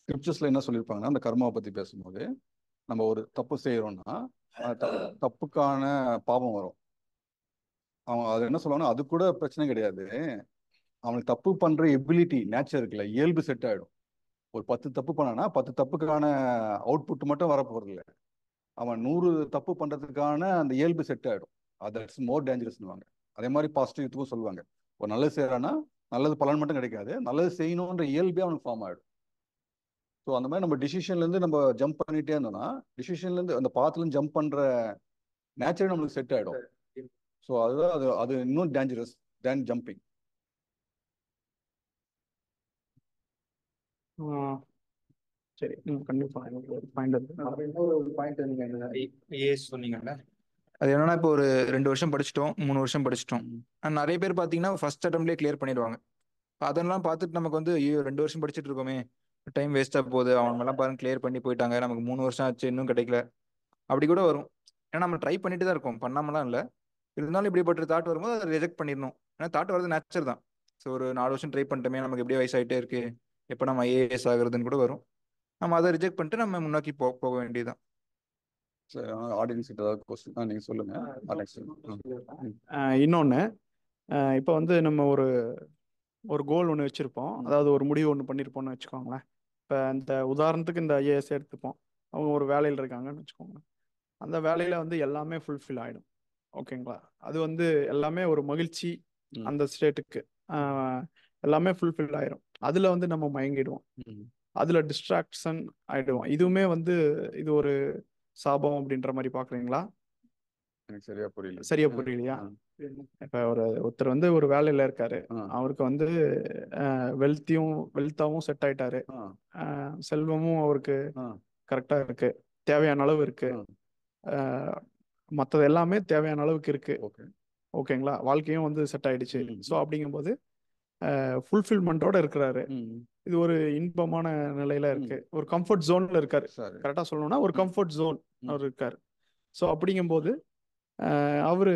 ஸ்கிரிப்சர்ஸ்ல என்ன சொல்லியிருப்பாங்கன்னா அந்த கர்மாவை பத்தி பேசும்போது நம்ம ஒரு தப்பு செய்யறோம்னா அந்த த- தப்புக்கான பாவம் வரும் அவன் அது என்ன சொல்லுவாங்கன்னா அது கூட பிரச்சனை கிடையாது அவனுக்கு தப்பு பண்ற எபிலிட்டி நேச்சர் இருக்குல்ல இயல்பு செட் ஆயிடும் ஒரு பத்து தப்பு பண்ணானா பத்து தப்புக்கான அவுட்புட் மட்டும் வரப்போறது இல்லை அவன் நூறு தப்பு பண்றதுக்கான அந்த இயல்பு செட் ஆயிடும் தட்ஸ் மோர் டேஞ்சரஸ்னுவாங்க அதே மாதிரி பாசிட்டிவ்த்துக்கும் சொல்லுவாங்க ஒரு நல்லது செய்யறான்னா நல்லது பலன் மட்டும் கிடைக்காது நல்லது செய்யணுன்ற இயல்பே அவனுக்கு ஃபார்ம் ஆயிடும் ஸோ அந்த மாதிரி நம்ம டிசிஷன்ல இருந்து நம்ம ஜம்ப் பண்ணிட்டே இருந்தோம்னா டிசிஷன்ல இருந்து அந்த பாத்துல இருந்து ஜம்ப் பண்ற நேச்சர் நம்மளுக்கு செட் ஆயிடும் ஸோ அதுதான் அது அது இன்னும் டேஞ்சரஸ் தேன் ஜம்பிங் ஆ, சரி ம் கண்டிப்பா எனக்கு ஒரு பாயிண்ட் இருக்கு இன்னொரு பாயிண்ட் நீங்க ஏஎஸ் சொன்னீங்கல்ல அது என்னன்னா இப்போ ஒரு ரெண்டு வருஷம் படிச்சிட்டோம் மூணு வருஷம் படிச்சிட்டோம் ஆனா நிறைய பேர் பார்த்தீங்கன்னா ஃபர்ஸ்ட் அட்டம்ப்ட்லேயே கிளியர் பண்ணிடுவாங்க அதெல்லாம் பார்த்துட்டு நமக்கு வந்து ஐயோ ரெண்டு வருஷம் படிச்சுட்டு இருக்கோமே டைம் வேஸ்ட்டாக போகுது அவங்க எல்லாம் பாருங்க கிளியர் பண்ணி போயிட்டாங்க நமக்கு மூணு வருஷம் ஆச்சு இன்னும் கிடைக்கல அப்படி கூட வரும் ஏன்னா நம்ம ட்ரை பண்ணிட்டு தான் இருக்கோம் பண்ணாமலாம் இல்லை இருந்தாலும் இப்படிப்பட்ட தாட் வரும்போது அதை ரிஜெக்ட் பண்ணிடணும் ஏன்னா தாட் வரது நேச்சர் தான் ஸோ ஒரு நாலு வருஷம் ட்ரை பண்ணிட்டோமே நமக்கு எப்படியே வயசாயிட்டே இருக்கு எப்போ நம்ம ஐஏஎஸ் ஆகுறதுன்னு கூட வரும் நம்ம அதை ரிஜெக்ட் பண்ணிட்டு நம்ம முன்னோக்கி போ போக வேண்டியதுதான் ஆடியன்ஸ் கிட்ட ஏதாவது கொஸ்டின் நீங்க சொல்லுங்க Next. ம். இன்னொன்று இப்போ வந்து நம்ம ஒரு ஒரு கோல் ஒன்று வச்சுருப்போம் அதாவது ஒரு முடிவு ஒன்று பண்ணியிருப்போம்னு வச்சுக்கோங்களேன் இப்போ இந்த உதாரணத்துக்கு இந்த ஐஏஎஸ் எடுத்துப்போம் அவங்க ஒரு வேலையில் இருக்காங்கன்னு வச்சுக்கோங்க அந்த வேலையில் வந்து எல்லாமே ஃபுல்ஃபில் ஆகிடும் ஓகேங்களா அது வந்து எல்லாமே ஒரு மகிழ்ச்சி ம். அந்த ஸ்டேட்டுக்கு எல்லாமே ஃபுல்ஃபில் ஆயிரும் அதில் வந்து நம்ம மயங்கிடுவோம் ம். அதில் டிஸ்ட்ராக்ஷன் ஆயிடுவோம் இதுவுமே வந்து இது ஒரு சாபம் அப்படின்ற மாதிரி பார்க்குறீங்களா எனக்கு சரியா புரியல சரியா புரியலையா ஆ. இப்ப ஒரு ஒருத்தர் வந்து ஒரு வேலையில இருக்காரு ஆ. அவருக்கு வந்து வெல்த்தியும் வெல்த்தாவும் செட் ஆயிட்டாரு ஆ. அஹ், செல்வமும் அவருக்கு ஆ. கரெக்டா இருக்கு தேவையான அளவு இருக்கு ஆ. அஹ், மத்தது எல்லாமே தேவையான அளவுக்கு இருக்கு ஓகே ஓகேங்களா வாழ்க்கையும் வந்து செட் ஆயிடுச்சு ம். ஸோ அப்படிங்கும்போது ஃபுல்ஃபில்மெண்ட்டோட இருக்கிறாரு ம். இது ஒரு இன்பமான நிலையில இருக்கு ஒரு கம்ஃபர்ட் ஜோன்ல இருக்காரு சரி கரெக்டா சொல்லணும்னா ஒரு ம். கம்ஃபர்ட் ஜோன் ம். அவர் இருக்காரு ஸோ அப்படிங்கும்போது அஹ், அவரு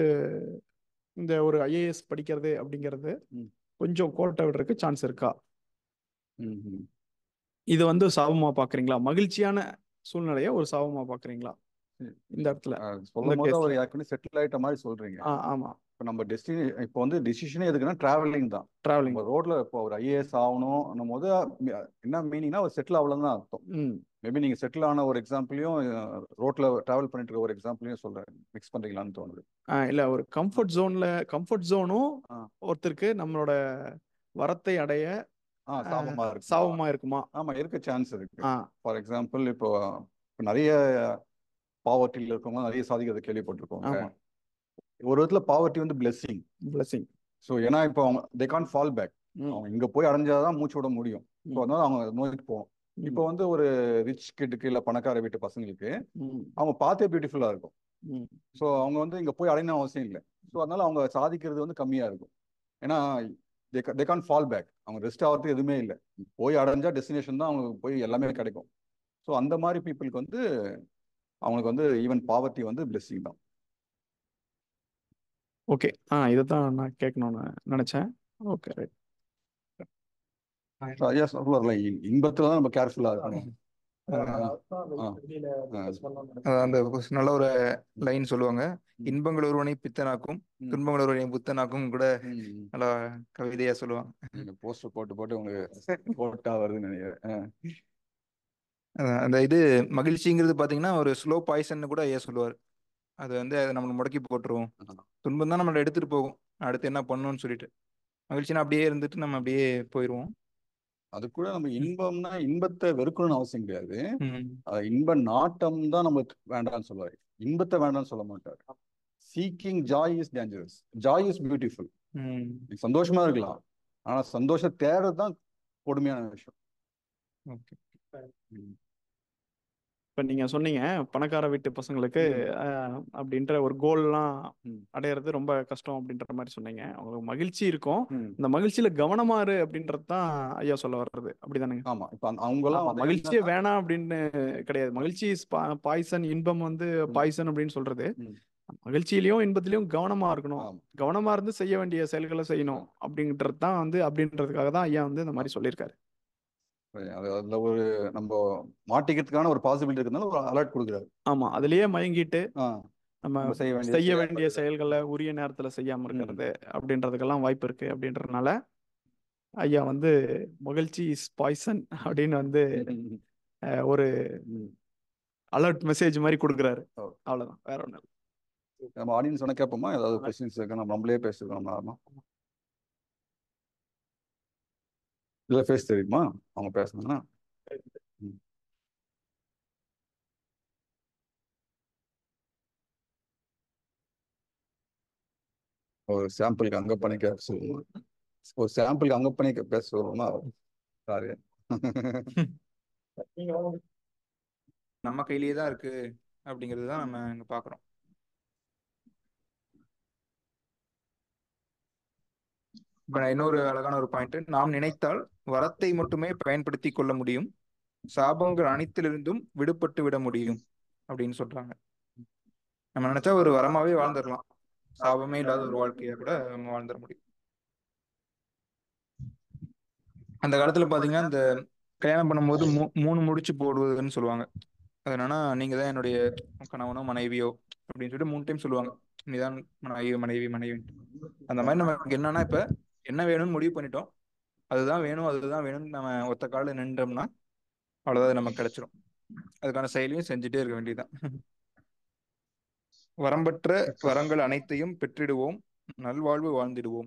இந்த ஒரு ஐஏஎஸ் படிக்கிறது அப்படிங்கிறது ம். கொஞ்சம் கோட்டை விடுறதுக்கு சான்ஸ் இருக்கா ம். ம். இது வந்து சாபமா பாக்குறீங்களா மகிழ்ச்சியான சூழ்நிலையை ஒரு சாபமா பாக்குறீங்களா ம். இந்த இடத்துல ஆ, சொல்லும் போது case அவர் ல. ஏற்கனவே செட்டில் ஆயிட்ட மாதிரி சொல்றீங்க ஆ ஆமா இப்போ நம்ம டெஸ்டினி இப்போ வந்து டிசிஷனே எதுக்குன்னா டிராவலிங் தான் டிராவலிங் நம்ம ரோட்ல இப்போ ஒரு ஐஏஎஸ் ஆகணும் போது என்ன மீனிங்னா அவர் செட்டில் ஆகலன்னு தான் அர்த்தம் ம் மேபி நீங்க செட்டில் ஆன ஒரு எக்ஸாம்பிளையும் ரோட்ல டிராவல் பண்ணிட்டு இருக்க ஒரு எக்ஸாம்பிளையும் சொல்றேன் மிக்ஸ் பண்றீங்களான்னு தோணுது ஆ, இல்ல ஒரு கம்ஃபர்ட் ஜோன்ல கம்ஃபர்ட் ஜோனும் ஆ. ஒருத்தருக்கு நம்மளோட வரத்தை அடைய ஆ சாபமா இருக்கு சாபமா இருக்குமா ஆமா இருக்க சான்ஸ் இருக்கு ஆ ஃபார் எக்ஸாம்பிள் இப்போ இப்போ நிறைய பாவர்ட்டியில் இருக்கவங்க நிறைய சாதிக்கிறத கேள்விப்பட்டிருக்கோங்க ஆமா ஒரு விதத்துல பாவர்ட்டி வந்து பிளெஸ்ஸிங் பிளஸிங் ஸோ ஏன்னா இப்போ அவங்க தே கான் ஃபால் பேக் ம் அவங்க இங்க போய் அடைஞ்சாதான் மூச்சு விட முடியும் ஸோ ம். அதனால அவங்க நோய்க்கு போகும் இப்போ வந்து ஒரு ரிச் கிட்டுக்கு இல்லை பணக்கார வீட்டு பசங்களுக்கு ம் அவங்க பார்த்தே பியூட்டிஃபுல்லா இருக்கும் ம் ஸோ அவங்க வந்து இங்க போய் அடையணும் அவசியம் இல்லை ஸோ அதனால அவங்க சாதிக்கிறது வந்து கம்மியா இருக்கும் ஏன்னா தே கான் ஃபால் பேக் அவங்க ரெஸ்ட் ஆகிறதுக்கு எதுவுமே இல்லை போய் அடைஞ்சா டெஸ்டினேஷன் தான் அவங்களுக்கு போய் எல்லாமே கிடைக்கும் ஸோ அந்த மாதிரி பீப்புளுக்கு வந்து அவங்களுக்கு வந்து ஈவன் பாவர்ட்டி வந்து பிளெஸ்ஸிங் தான் ஓகே ஆ இதை தான் நான் கேட்கணும்னு நினைச்சேன் ஓகே ரைட் So, ஐயா சொல்லுவார்ல இ- இன்பத்துல தான் நம்ம கேர்ஃபுல்லா இருக்கணும் அஹ் அந்த ஒரு நல்ல ஒரு லைன் சொல்லுவாங்க இன்பங்கள் ஒருவனை பித்தனாக்கும் ம். துன்பங்கள் ஒருவனை புத்தனாக்கும் கூட ம். நல்லா கவிதையா சொல்லுவாங்க நீங்க போஸ்டர் போட்டு போட்டு உங்களுக்கு போட்டா வருதுன்னு நினைக்கிறேன் ஆ. அதான் அந்த இது மகிழ்ச்சிங்கிறது பாத்தீங்கன்னா ஒரு ஸ்லோ பாய்சன் கூட ஐயா சொல்லுவார் அது வந்து அதை நம்மளை முடக்கி போட்டுரும் துன்பம் தான் நம்மளை எடுத்துட்டு போகும் அடுத்து என்ன பண்ணணும்னு சொல்லிட்டு மகிழ்ச்சினா அப்படியே இருந்துட்டு நம்ம அப்படியே போயிடுவோம் அது கூட நம்ம இன்பம்னா இன்பத்தை வெறுக்கணும்னு அவசியம் கிடையாது ம். அது இன்ப நாட்டம் தான் நம்ம வேண்டாம்னு சொல்லுவாரு இன்பத்தை வேண்டாம்னு சொல்ல மாட்டாரு seeking joy is dangerous joy is beautiful ம். நீ சந்தோஷமா இருக்கலாம் ஆனா சந்தோஷம் தேடுறது தான் கொடுமையான விஷயம் ஓகே ம். இப்போ நீங்க சொன்னீங்க பணக்கார வீட்டு பசங்களுக்கு அஹ், அப்படின்ற ஒரு கோல்லாம் ம். அடையிறது ரொம்ப கஷ்டம் அப்படின்ற மாதிரி சொன்னீங்க அவங்களுக்கு மகிழ்ச்சி இருக்கும் ம். இந்த மகிழ்ச்சியில கவனமா இரு அப்படின்றது தான் ஐயா சொல்ல வர்றது அப்படிதானுங்க ஆமா இப்ப அந்த- அவங்கெல்லாம் ஆமா, வந்து மகிழ்ச்சியே வேணாம் அப்படின்னு கிடையாது மகிழ்ச்சி பாய்சன் இன்பம் வந்து ம். பாய்சன் அப்படின்னு சொல்றது ம். மகிழ்ச்சியிலயும் இன்பத்திலயும் கவனமா இருக்கணும் ஆமா. கவனமா இருந்து செய்ய வேண்டிய செயல்களை செய்யணும் அப்படின்றது தான் வந்து அப்படின்றதுக்காக தான் ஐயா வந்து இந்த மாதிரி சொல்லியிருக்காரு அது அதுல ஒரு நம்ம மாட்டிக்கிறதுக்கான ஒரு பாசிபிலிட்டி இருக்கிறதுனால ஒரு அலர்ட் கொடுக்குறாரு ஆமா அதுலயே மயங்கிட்டு ஆ நம்ம நம்ம செய்ய வேண்டிய செய்ய வேண்டிய செயல்களை உரிய நேரத்துல செய்யாம இருக்கிறது அப்படின்றதுக்கெல்லாம் வாய்ப்பு இருக்கு அப்படின்றதுனால ஐயா வந்து மகிழ்ச்சி இஸ் பாய்சன் அப்படின்னு வந்து அஹ், ஒரு அலர்ட் மெசேஜ் மாதிரி கொடுக்குறாரு ஓ. அவ்வளவுதான் வேற ஒண்ணும் இல்ல நம்ம ஆடியன்ஸ் வேணா கேட்போமா ஏதாவது கொஸ்டின்ஸ் இருக்கு நம்ம நம்மளே பேசிருக்கோம் நம்ம இல்லை ஃபேஸ் தெரியுமா அவங்க பேசணும்னா ம். ஒரு சாம்பிளுக்கு அங்க பண்ணிக்க சொல்லுவோம் ஒரு சாம்பிளுக்கு அங்க பண்ணிக்க பேச சொல்லுவோமா சாரி நம்ம கையிலேயே தான் இருக்கு அப்படிங்கிறது தான் நம்ம இங்க பாக்குறோம் இப்ப நான் இன்னொரு அழகான ஒரு பாயிண்ட் நாம் நினைத்தால் வரத்தை மட்டுமே பயன்படுத்தி கொள்ள முடியும் சாபங்கள் அனைத்திலிருந்தும் விடுபட்டு விட முடியும் அப்படின்னு சொல்றாங்க நம்ம நினைச்சா ஒரு வரமாவே வாழ்ந்துடலாம் சாபமே இல்லாத ஒரு வாழ்க்கையா கூட நம்ம வாழ்ந்துட முடியும் அந்த காலத்துல பாத்தீங்கன்னா இந்த கல்யாணம் பண்ணும்போது மூ- மூணு முடிச்சு போடுவதுன்னு சொல்லுவாங்க அது என்னன்னா நீங்க தான் என்னுடைய கணவனோ மனைவியோ அப்படின்னு சொல்லிட்டு மூணு டைம் சொல்லுவாங்க நீதான் மனைவி மனைவி மனைவி அந்த மாதிரி நமக்கு என்னன்னா இப்ப என்ன வேணும்னு முடிவு பண்ணிட்டோம் அதுதான் வேணும் அதுதான் வேணும்னு நம்ம ஒத்த காலில் நின்றோம்னா அவ்வளவுதான் அது நமக்கு கிடைச்சிரும் அதுக்கான செயலையும் செஞ்சுட்டே இருக்க வேண்டியதுதான் வரம்பற்ற வரங்கள் அனைத்தையும் பெற்றிடுவோம் நல்வாழ்வு வாழ்ந்திடுவோம்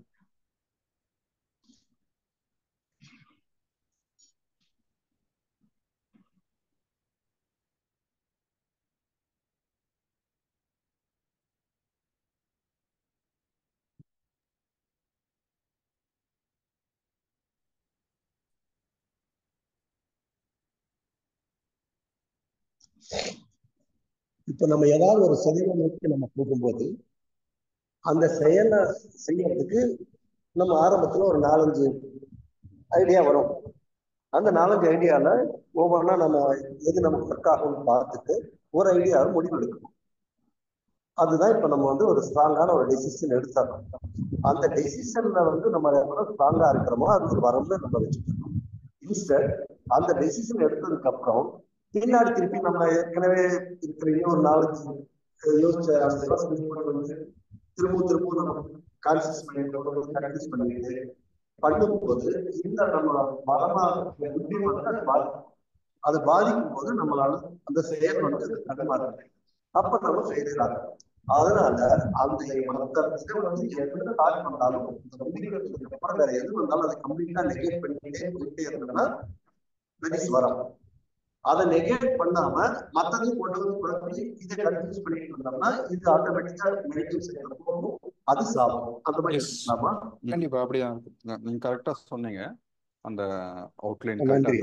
இப்ப நம்ம ஏதாவது ஒரு செயலை நோக்கி நம்ம போகும்போது அந்த செயலை செய்யறதுக்கு நம்ம ஆரம்பத்துல ஒரு நாலஞ்சு ஐடியா வரும் அந்த நாலஞ்சு ஐடியால ஒவ்வொன்றா நம்ம எது நமக்கு ஒர்க் ஆகும்னு பார்த்துட்டு ஒரு ஐடியாவை முடிவெடுக்கணும் அதுதான் இப்ப நம்ம வந்து ஒரு ஸ்ட்ராங்கான ஒரு டெசிஷன் எடுத்துறோம் அந்த டெசிஷன்ல வந்து நம்ம எவ்வளவு ஸ்ட்ராங்கா இருக்கிறோமோ அது ஒரு வரம்பு நம்ம வச்சுக்கணும் இன்ஸ்டன்ட் அந்த டெசிஷன் எடுத்ததுக்கு அப்புறம் பின்னாடி திருப்பி நம்ம ஏற்கனவே இருக்கிற இன்னொரு நாலஞ்சு அஹ், யோசிச்ச அந்த யோசனை கூட வந்து திரும்ப திரும்ப நம்ம கான்சியஸ் பண்ணிட்டு ப்ராக்டிஸ் பண்ணிட்டு பண்ணும்போது இந்த நம்ம பலமா புத்தி வந்து அது பாதிக்கும் அது பாதிக்கும் போது நம்மளால அந்த செயல் வந்து தடுமாறும் அப்ப நம்ம ஃபெயிலியர் ஆகும் அதனால அந்த மத்த இதை வந்து எந்த தாட் பண்ணாலும் இந்த முடிக்கிறதுக்கு அப்புறம் வேற எது வந்தாலும் அதை கம்ப்ளீட்டா நெகேட் பண்ணிட்டே போயிட்டே இருந்தோம்னா வெரி வரும் அதை நெகேட் பண்ணாம மத்ததையும் கொண்டு வந்து குழப்பி இதை கன்ஃபியூஸ் பண்ணிட்டு இருந்தோம்னா இது ஆட்டோமேட்டிக்கா நெகட்டிவ் சைட்ல போகும் அது சாப்பிடும் அந்த மாதிரி Yes. எடுத்துக்கலாமா கண்டிப்பா அப்படிதான் இருக்கும் ந- நீங்க கரெக்டா சொன்னீங்க அந்த அவுட்லைன் நன்றி.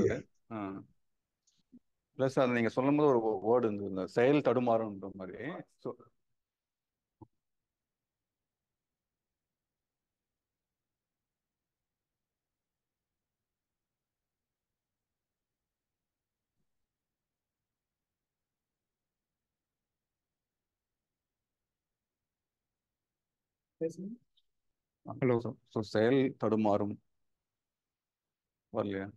ப்ளஸ் அது நீங்க சொல்லும் போது ஒரு வேர்டு இருந்தது இந்த செயல் தடுமாறுன்ற மாதிரி ஸோ Hello. ஸோ செயல் தடுமாறும் வரலையா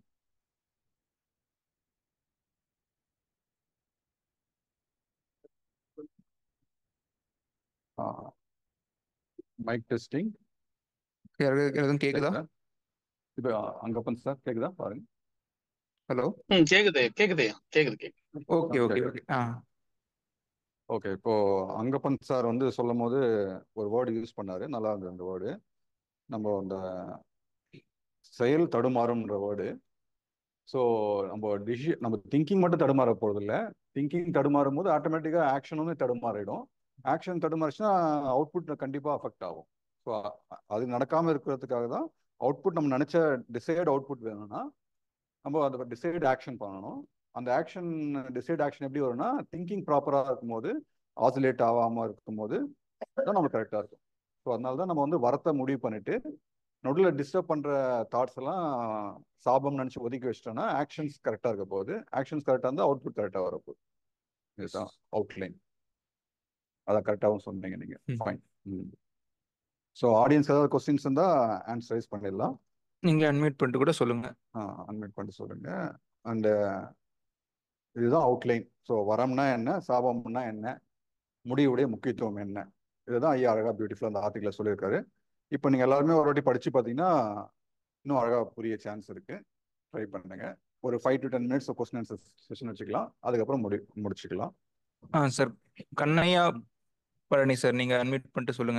மைக் டெஸ்டிங் யாருக்கு எதுவும் கேக்குதா இப்போ அங்கப்பன் சார் கேக்குதா பாருங்க ஹலோ ம் கேக்குது கேக்குது கேக்குது கேக்குது ஓகே ஓகே ஓகே ஆ ஓகே இப்போ அங்கப்பன் சார் வந்து சொல்லும் போது ஒரு வேர்டு யூஸ் பண்ணாரு நல்லா இருந்தது அந்த வேர்டு நம்ம அந்த செயல் தடுமாறும்ன்ற வேர்டு ஸோ நம்ம டிசி நம்ம திங்கிங் மட்டும் தடுமாற போறது இல்ல திங்கிங் தடுமாறும் போது ஆட்டோமேட்டிக்காக ஆக்ஷனுமே தடுமாறிடும் ஆக்ஷன் தடுமாறுச்சுன்னா அவுட்புட் கண்டிப்பாக அஃபெக்ட் ஆகும் ஸோ அது நடக்காமல் இருக்கிறதுக்காக தான் அவுட்புட் நம்ம நினச்ச டிசைட் அவுட்புட் வேணும்னா நம்ம அந்த டிசைட் ஆக்ஷன் பண்ணணும் அந்த ஆக்ஷன் டிசைட் ஆக்ஷன் எப்படி வரும்னா திங்கிங் ப்ராப்பராக இருக்கும்போது ஆசிலேட் ஆகாமல் இருக்கும்போது தான் நம்மளுக்கு கரெக்டாக இருக்கும் ஸோ அதனால தான் நம்ம வந்து வரத்தை முடிவு பண்ணிட்டு நடுவில் டிஸ்டர்ப் பண்ணுற தாட்ஸ் எல்லாம் சாபம் நினச்சி ஒதுக்கி வச்சிட்டோம்னா ஆக்ஷன்ஸ் கரெக்டாக இருக்க போகுது ஆக்ஷன்ஸ் கரெக்டாக இருந்தால் அவுட்புட் கரெக்டாக வரப்போகுது இதுதான் அவுட்லைன் அதான் கரெக்டாகவும் சொன்னீங்க நீங்கள் ம். ஃபைன் ம் ஸோ ஆடியன்ஸ் ஏதாவது கொஸ்டின்ஸ் இருந்தால் ஆன்சர் ரைஸ் பண்ணிடலாம் நீங்க அன்மியூட் பண்ணிட்டு கூட சொல்லுங்க அன்மியூட் பண்ணிட்டு சொல்லுங்க அண்ட் இதுதான் அவுட்லைன் ஸோ வரம்னா என்ன சாபம்னா என்ன முடிவுடைய முக்கியத்துவம் என்ன இதுதான் ஐயா அழகா பியூட்டிஃபுல்லாக அந்த ஆர்டிக்கல சொல்லியிருக்காரு இப்போ நீங்கள் எல்லாருமே ஒரு வாட்டி படிச்சு பார்த்தீங்கன்னா இன்னும் அழகாக புரிய சான்ஸ் இருக்கு ட்ரை பண்ணுங்க ஒரு five to ten minutes question answer session வச்சுக்கலாம் அதுக்கப்புறம் முடி முடிச்சுக்கலாம் ஆ சார் கண்ணையா பழனி சார் நீங்க அன்மியூட் பண்ணிட்டு சொல்லுங்க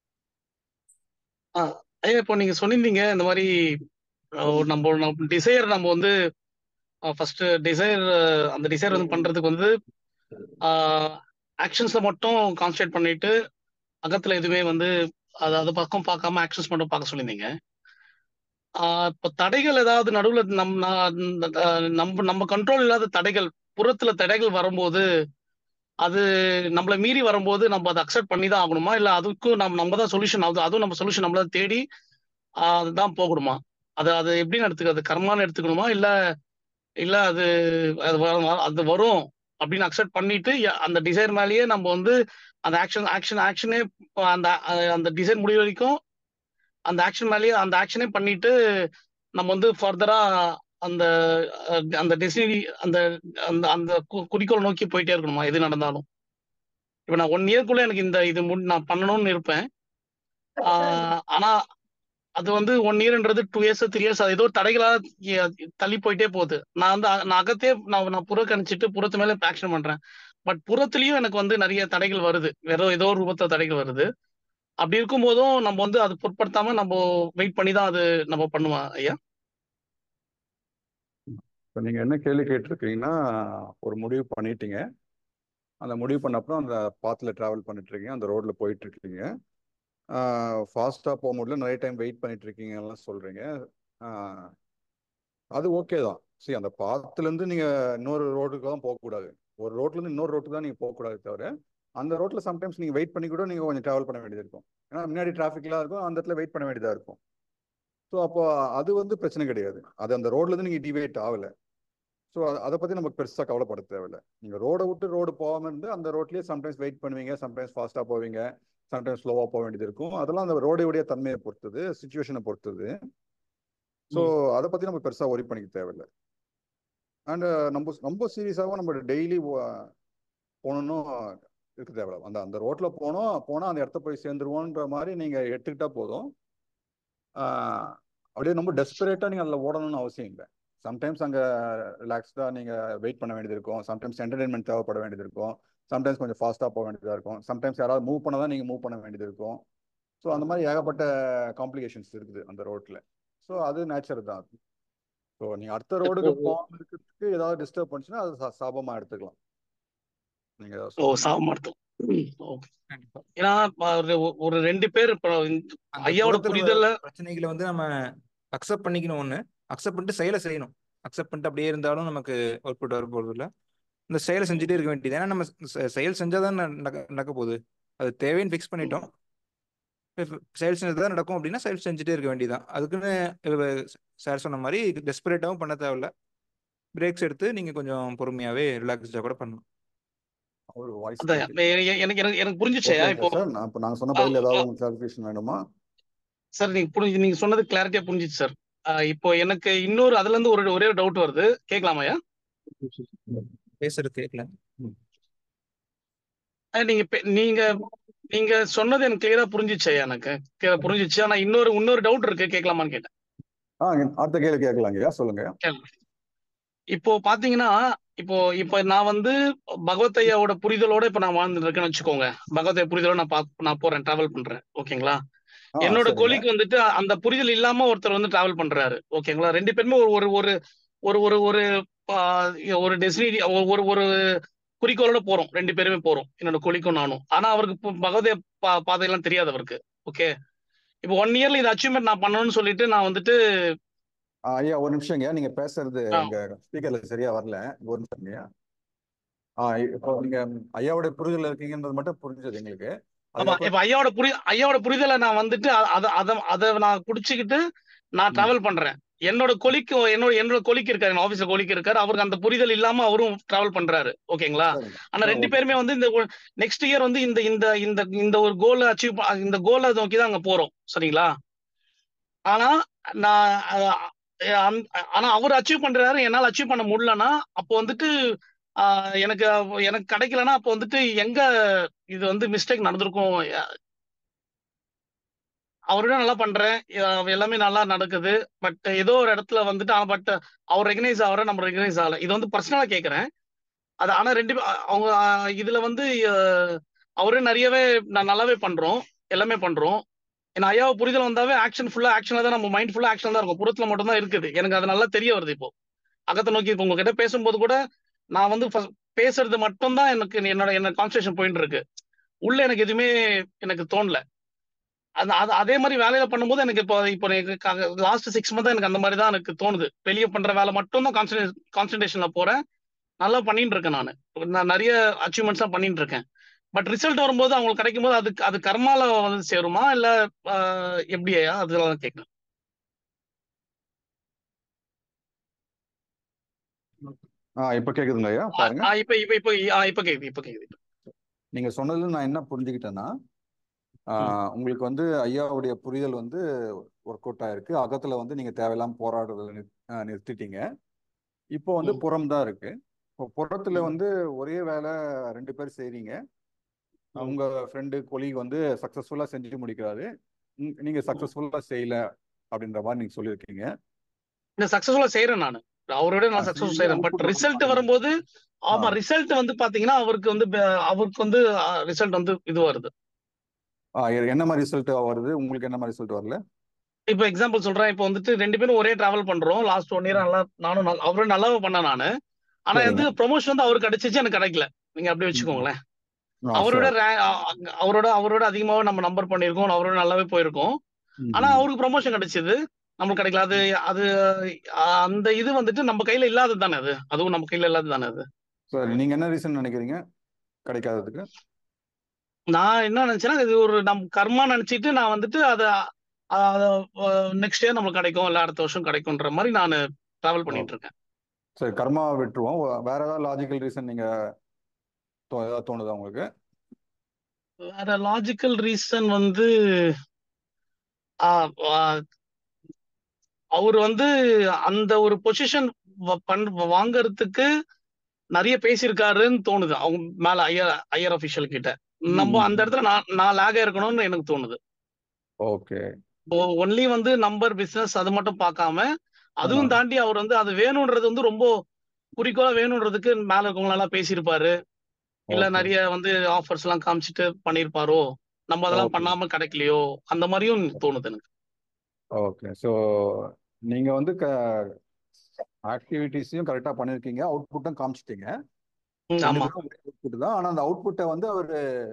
ஆ ஐயா இப்போ நீங்க சொன்னிருந்தீங்க இந்த மாதிரி அஹ், நம்ம நம்ம டிசைர் நம்ம வந்து ஃபர்ஸ்ட் டிசைர் அந்த டிசைர் வந்து பண்றதுக்கு வந்து ஆக்ஷன்ஸ்ல மட்டும் கான்சன்ட்ரேட் பண்ணிட்டு அகத்துல எதுவுமே வந்து அது அது பக்கம் பார்க்காம ஆக்ஷன்ஸ் மட்டும் பார்க்க சொல்லியிருந்தீங்க ஆஹ் இப்போ தடைகள் ஏதாவது நடுவுல நம் நா- ஆஹ் நம்ம நம்ம கண்ட்ரோல் இல்லாத தடைகள் புறத்துல தடைகள் வரும்போது அது நம்மள மீறி வரும்போது நம்ம அதை அக்செப்ட் பண்ணி தான் ஆகணுமா இல்ல அதுக்கும் நம்ம நம்ம தான் சொல்யூஷன் ஆகுது அதுவும் நம்ம சொல்யூஷன் நம்மள தேடி ஆஹ் அதுதான் போகணுமா அது அது எப்படின்னு எடுத்துக்கிறது கர்மான்னு எடுத்துக்கணுமா இல்ல இல்ல அது அது வ- அது வரும் அப்படின்னு அக்செப்ட் பண்ணிட்டு ய- அந்த டிசைர் மேலேயே நம்ம வந்து அந்த ஆக்ஷன் ஆக்ஷன் ஆக்ஷனே அந்த அஹ் அந்த டிசைன் முடிவு வரைக்கும் அந்த ஆக்ஷன் மேலேயே அந்த ஆக்ஷனே பண்ணிட்டு நம்ம வந்து ஃபர்தரா அந்த அஹ், அந்த டெஸ்டினி அந்த அந்த அந்த கு- குறிக்கோள் நோக்கி போயிட்டே இருக்கணுமா எது நடந்தாலும் இப்ப நான் ஒன் இயர்க்குள்ள எனக்கு இந்த இது முடி நான் பண்ணணும்னு இருப்பேன் ஆஹ் ஆனா அது வந்து ஒன் இயர்ன்றது டூ இயர்ஸ் த்ரீ இயர்ஸ் அது ஏதோ தடைகளா எ- தள்ளி போயிட்டே போகுது நான் வந்து அ- நான் அகத்தே நான் நான் புறக்கணிச்சிட்டு புறத்து மேல ஆக்ஷன் பண்றேன் பட் புறத்துலயும் எனக்கு வந்து நிறைய தடைகள் வருது வேற ஏதோ ஒரு ரூபத்துல தடைகள் வருது அப்படி இருக்கும்போதும் நம்ம வந்து அது பொருட்படுத்தாம நம்ம வெயிட் பண்ணி தான் அது நம்ம பண்ணுவோம் ஐயா இப்போ நீங்கள் என்ன கேள்வி கேட்டிருக்கீங்கன்னா ஒரு முடிவு பண்ணிட்டீங்க அந்த முடிவு பண்ண அப்புறம் அந்த பாத்தில் ட்ராவல் பண்ணிட்டு இருக்கீங்க அந்த ரோட்டில் போயிட்டு இருக்கீங்க ஃபாஸ்ட்டாக போக முடியல நிறைய டைம் வெயிட் பண்ணிட்டு இருக்கீங்கலாம் சொல்கிறீங்க அது ஓகே தான் சரி அந்த பாத்துலேருந்து நீங்கள் இன்னொரு ரோட்டுக்கு தான் போகக்கூடாது ஒரு ரோட்லேருந்து இன்னொரு ரோட்டுக்கு தான் நீங்கள் போகக்கூடாது தவிர அந்த ரோட்டில் சம்டைம்ஸ் நீங்கள் வெயிட் பண்ணி கூட நீங்கள் கொஞ்சம் ட்ராவல் பண்ண வேண்டியது இருக்கும் ஏன்னா முன்னாடி டிராஃபிக்லாம் இருக்கும் அந்த இடத்துல வெயிட் பண்ண வேண்டியதாக இருக்கும் ஸோ அப்போ அது வந்து பிரச்சனை கிடையாது அது அந்த ரோட்லேருந்து நீங்கள் டிவேட் ஆகலை ஸோ அதை பற்றி நமக்கு பெருசாக கவலைப்பட தேவையில்ல நீங்கள் ரோடை விட்டு ரோடு போகாமல் இருந்து அந்த ரோட்லேயே சம்டைம்ஸ் வெயிட் பண்ணுவீங்க சம்டைம்ஸ் ஃபாஸ்ட்டாக போவீங்க சம்டைம்ஸ் ஸ்லோவாக போக வேண்டியது இருக்கும் அதெல்லாம் அந்த ரோடையுடைய தன்மையை பொறுத்தது சுச்சுவேஷனை பொறுத்தது ஸோ அதை பற்றி நம்ம பெருசாக ஒரி பண்ணிக்க தேவையில்லை அண்ட் நம்ம ரொம்ப சீரியஸாகவும் நம்ம டெய்லி போகணுன்னு இருக்க தேவையில்ல அந்த அந்த ரோட்டில் போனோம் போனால் அந்த இடத்த போய் சேர்ந்துருவோன்ற மாதிரி நீங்கள் எடுத்துக்கிட்டா போதும் ஆஹ் அப்படியே ரொம்ப டெஸ்பரேட்டாக நீங்கள் அதில் ஓடணும்னு அவசியம் இல்லை சம்டைம்ஸ் அங்கே ரிலாக்ஸ்டாக நீங்கள் வெயிட் பண்ண வேண்டியது இருக்கும் சம்டைம்ஸ் என்டர்டைன்மெண்ட் தேவைப்பட வேண்டியது இருக்கும் சம்டைம்ஸ் கொஞ்சம் ஃபாஸ்ட்டாக போக வேண்டியதாக இருக்கும் சம்டைம்ஸ் யாராவது மூவ் பண்ண தான் நீங்கள் மூவ் பண்ண வேண்டியது இருக்கும் ஸோ அந்த மாதிரி ஏகப்பட்ட காம்ப்ளிகேஷன்ஸ் இருக்குது அந்த ரோட்டில் ஸோ அது நேச்சர் தான் ஸோ நீங்கள் அடுத்த ரோடுக்கு போகாம இருக்கிறதுக்கு ஏதாவது டிஸ்டர்ப் பண்ணுச்சுன்னா அது சா- சாபமா எடுத்துக்கலாம் நீங்கள் ஏதாவது ஓ சொல்லுங்க சாமர்த்தம் ஓகே கண்டிப்பா ஏன்னா ஒரு ஒரு ரெண்டு பேர் இப்போ இந்த அந்த ஐயாவோட புறத்துல புரிதல்ல பிரச்சனைகளை வந்து நம்ம அக்செப்ட் பண்ணிக்கணும் ஒண்ணு அக்செப்ட் பண்ணிட்டு செயலை செய்யணும் அக்செப்ட் பண்ணிட்டு அப்படியே இருந்தாலும் நமக்கு அவுட்புட் வர போறது இல்ல இந்த செயலை செஞ்சுட்டே இருக்க வேண்டியது ஏன்னா நம்ம செ- செயல் செஞ்சாதான் நடக்க நடக்க போகுது அது தேவைன்னு ஃபிக்ஸ் பண்ணிட்டோம் இப்ப செயல் செஞ்சதுதான் நடக்கும் அப்படின்னா செயல் செஞ்சுட்டே இருக்க வேண்டியதுதான் அதுக்குன்னு சார் சொன்ன மாதிரி டெஸ்பரேட்டாகவும் பண்ண தேவையில்ல பிரேக்ஸ் எடுத்து நீங்க கொஞ்சம் பொறுமையாவே ரிலாக்ஸ்டா கூட பண்ணலாம் ஒரு வாய்ஸ் அதான் கேட்குது எ- எனக்கு எனக்கு எனக்கு புரிஞ்சுச்சு ஓகே இப்போ ஓகே சார் நான் இப்போ நாங்கள் சொன்ன ஆ, பதில் ஆ, ஏதாவது உங்களுக்கு கிளாரிஃபிகேஷன் வேணுமா சார் நீங்க புரிஞ்சு நீங்க சொன்னது கிளாரிட்டியா புரிஞ்சுச்சு சார் இப்போ எனக்கு இன்னொரு அதுல இருந்து ஒரு ஒரே டவுட் வருது கேட்கலாமாயா பேசுறது கேட்கல அஹ் நீங்க பே- நீங்க நீங்க சொன்னது எனக்கு கிளியரா புரிஞ்சுச்சு எனக்கு clear ஆ புரிஞ்சுச்சு ஆனா இன்னொரு இன்னொரு டவுட் இருக்கு கேட்கலாமான்னு கேட்டேன் ஆ அடுத்த கேள்வி கேட்கலாங்கய்யா சொல்லுங்க கேளுங்க. இப்போ பாத்தீங்கன்னா இப்போ இப்போ நான் வந்து பகவத் ஐயாவோட புரிதலோட இப்ப நான் வாழ்ந்துட்டு இருக்கேன்னு வச்சுக்கோங்க பகவத் ஐயா புரிதலோட நான் பா நான் போறேன் டிராவல் பண்றேன் ஓகேங்களா ஆ என்னோட சரிங்க கொலிக்கு வந்துட்டு அந்த புரிதல் இல்லாம ஒருத்தர் வந்து டிராவல் பண்றாரு ஓகேங்களா ரெண்டு பேருமே ஒரு ஒரு ஒரு ஒரு ஒரு ஒரு ஆ, ஒரு டெஸ்டினி ஒரு ஒரு குறிக்கோளோட போறோம் ரெண்டு பேருமே போறோம் என்னோட கொலிக்கும் நானும் ஆனா அவருக்கு இப்போ பகவதே பா பாதையெல்லாம் தெரியாது அவருக்கு ஓகே இப்போ ஒன் இயர்ல இது அச்சீவ்மெண்ட் நான் பண்ணணும்னு சொல்லிட்டு நான் வந்துட்டு ஆ, ஐயா ஒரு நிமிஷங்க நீங்க பேசுறது ஆ, எங்க ஸ்பீக்கர்ல சரியா வரல ஒரு நிமிஷம்ங்கய்யா ஆ இப்போ நீங்க ஐயாவோட புரிதல் இருக்கீங்கன்றது மட்டும் புரிஞ்சது எங்களுக்கு ஆமா அதுக்கப்புறம் இப்ப ஐயாவோட புரி ஐயாவோட புரிதலை நான் வந்துட்டு அ- அத அத அதை நான் குடிச்சுக்கிட்டு நான் ம் டிராவல் பண்றேன் என்னோட கொலிக்கு என்னோட என்னோட கொலிக்கு இருக்காரு ஆபீஸ்ல கொலிக்கு இருக்காரு அவருக்கு அந்த புரிதல் இல்லாம அவரும் டிராவல் பண்றாரு ஓகேங்களா சரிங்க ஆனா ஆ ரெண்டு ஓகே பேருமே வந்து இந்த நெக்ஸ்ட் இயர் வந்து இந்த இந்த இந்த இந்த ஒரு கோலை அச்சீவ் இந்த கோலை நோக்கி தான் அங்க போறோம் சரிங்களா ஆனா நான் அஹ், அந்த- ஆனா அவர் அச்சீவ் பண்றாரு என்னால அச்சீவ் பண்ண முடியலன்னா அப்போ வந்துட்டு ஆஹ், எனக்கு எனக்கு கிடைக்கலன்னா அப்போ வந்துட்டு எங்க இது வந்து மிஸ்டேக் நடந்திருக்கும் அவரோட நல்லா பண்றேன் அஹ் எல்லாமே நல்லா நடக்குது பட் ஏதோ ஒரு இடத்துல வந்துட்டு பட் அவர் ரெகனைஸ் ஆகிற நம்ம ரெகனைஸ் ஆகல இது வந்து பர்சனலா கேட்கறேன் அது ஆனா ரெண்டு பே- அ- அவங்க அஹ், இதுல வந்து அஹ், அவரே நிறையவே நான் நல்லாவே பண்றோம் எல்லாமே பண்றோம் ஏன்னா ஐயாவை புரிதல் வந்தாவே ஆக்ஷன் ஃபுல்லா ஆக்ஷன்ல தான் நம்ம மைண்ட் ஃபுல்லா ஆக்ஷன் தான் இருக்கும் புறத்துல மட்டும் தான் இருக்குது எனக்கு அது நல்லா தெரிய வருது இப்போ அகத்தை நோக்கி இப்போ உங்ககிட்ட பேசும்போது கூட நான் வந்து first பேசுறது மட்டும் தான் எனக்கு என்னோட என்ன கான்சன்ட்ரேஷன் போயிட்டு இருக்கு உள்ள எனக்கு எதுவுமே எனக்கு தோணல அது அது அதே மாதிரி வேலையில பண்ணும்போது எனக்கு இப்போ இப்போ லாஸ்ட் சிக்ஸ் மந்த் எனக்கு அந்த மாதிரி தான் எனக்கு தோணுது வெளியே பண்ற வேலை மட்டும் தான் கான்சன்ட்ரேஷன்ல போறேன் நல்லா பண்ணிட்டு இருக்கேன் நான் நான் நிறைய அச்சீவ்மெண்ட்ஸ் தான் பண்ணிட்டு இருக்கேன் பட் ரிசல்ட் வரும்போது அவங்களுக்கு கிடைக்கும் போது அது அது கர்மால வந்து சேருமா இல்ல ஆஹ், எப்படியா அதெல்லாம் கேட்கறேன் ஆ இப்போ கேக்குதுங்களா ஐயா ஆ, பாருங்க ஆ, இப்ப இப்ப இப்ப ஆ, இப்ப கேக்குது இப்ப கேக்குது நீங்க சொன்னதுல நான் என்ன புரிஞ்சுக்கிட்டேன்னா ஆ, ம், உங்களுக்கு வந்து ஐயாவுடைய புரிதல் வந்து ஒர்க் அவுட் ஆயிருக்கு அகத்துல வந்து நீங்க தேவையில்லாம போராடுறத நிறுத்- ஆ, நிறுத்திட்டீங்க இப்போ வந்து ம், புறம் தான் இருக்கு இப்போ புறத்துல ம், வந்து ஒரே வேலை ரெண்டு பேர் செய்றீங்க ம். உங்க ஃப்ரெண்டு கொலீக் வந்து சக்சஸ்ஃபுல்லா செஞ்சு முடிக்கிறாரு உம், நீங்க சக்சஸ்ஃபுல்லா செய்யல அப்படின்ற மாதிரி நீங்க சொல்லியிருக்கீங்க இந்த சக்சஸ்ஃபுல்லா செய்யறேன் நான் அவரோட நான் ஆ, சக்சஸ்ஃபுல் செஞ்சு செய்யறேன் பட் அவுட்புட் வந்து ரிசல்ட் பாருங்க வரும்போது ஆ ஆமா ரிசல்ட் வந்து பாத்தீங்கன்னா அவருக்கு வந்து ப- அவருக்கு வந்து ரிசல்ட் வந்து இது வருது ஆ, எ- என்ன மாதிரி ரிசல்ட் வருது உங்களுக்கு என்ன மாதிரி ரிசல்ட் வரல இப்போ எக்ஸாம்பிள் சொல்றேன் இப்போ வந்துட்டு ரெண்டு பேரும் ஒரே டிராவல் பண்றோம் லாஸ்ட் ஒன் இயர் நல்லா நானும் நல்லா அவரும் நல்லாவே பண்ணேன் நானு ஆனா சரிங்க வந்து ப்ரொமோஷன் வந்து அவருக்கு கிடைச்சிச்சு எனக்கு கிடைக்கல நீங்க அப்படியே ம், ம். வச்சுக்கோங்களேன் ஆ அவரோட சார் ரே- அ- அவரோட அவரோட அதிகமாவே நம்ம நம்பர் பண்ணியிருக்கோம் அவரோட நல்லாவே போயிருக்கோம் ம் ஆனா ம். அவருக்கு ப்ரொமோஷன் கிடைச்சது நமக்கு கிடைக்கல அது அது அ- அந்த இது வந்துட்டு நம்ம கையில இல்லாதது தானே அது அதுவும் நம்ம கையில இல்லாதது தானே அது சரி நீங்க என்ன ரீசன் நினைக்கிறீங்க கிடைக்காததுக்கு நான் என்ன நினைச்சேன்னா இது ஒரு நம் கர்மா நினைச்சிட்டு நான் வந்துட்டு அதை நெக்ஸ்ட் இயர் நம்மளுக்கு கிடைக்கும் இல்ல அடுத்த வருஷம் கிடைக்கும்ன்ற மாதிரி நான் டிராவல் ஓ பண்ணிட்டு இருக்கேன் சரி கர்மா விட்டுருவோம் வேற ஏதாவது லாஜிக்கல் ரீசன் நீங்க தோ- ஏதாவது தோணுதா உங்களுக்கு வேற லாஜிக்கல் ரீசன் வந்து அவர் வந்து அந்த ஒரு பொசிஷன் பண் வாங்கறதுக்கு நிறைய பேசியிருக்காருன்னு தோணுது அவங்க மேல ஐயர் ஐயர் அபிஷியல் கிட்ட ம் நம்ம ம் அந்த ம். இடத்துல நான் நான் லேக இருக்கணும்னு எனக்கு தோணுது ஓகே ஒன்லி வந்து நம்பர் பிசினஸ் அது மட்டும் பார்க்காம ஆ அதுவும் தாண்டி அவர் வந்து அது வேணும்ன்றது வந்து ரொம்ப குறிக்கோளா வேணும்ன்றதுக்கு மேல இருக்கவங்க எல்லாம் பேசியிருப்பாரு இல்ல ஓகே நிறைய வந்து ஆஃபர்ஸ் எல்லாம் காமிச்சிட்டு பண்ணியிருப்பாரோ நம்ம அதெல்லாம் ஓகே பண்ணாம கிடைக்கலையோ அந்த மாதிரியும் தோணுது எனக்கு ஓகே ஸோ நீங்க வந்து க ஆக்டிவிட்டிஸையும் கரெக்டாக பண்ணியிருக்கீங்க அவுட்புட்டும் காமிச்சிட்டீங்க ம், ரெண்டு ஆமா பேரும் அவுட்புட் தான் ஆனால் அந்த அவுட்புட்டை வந்து அவர்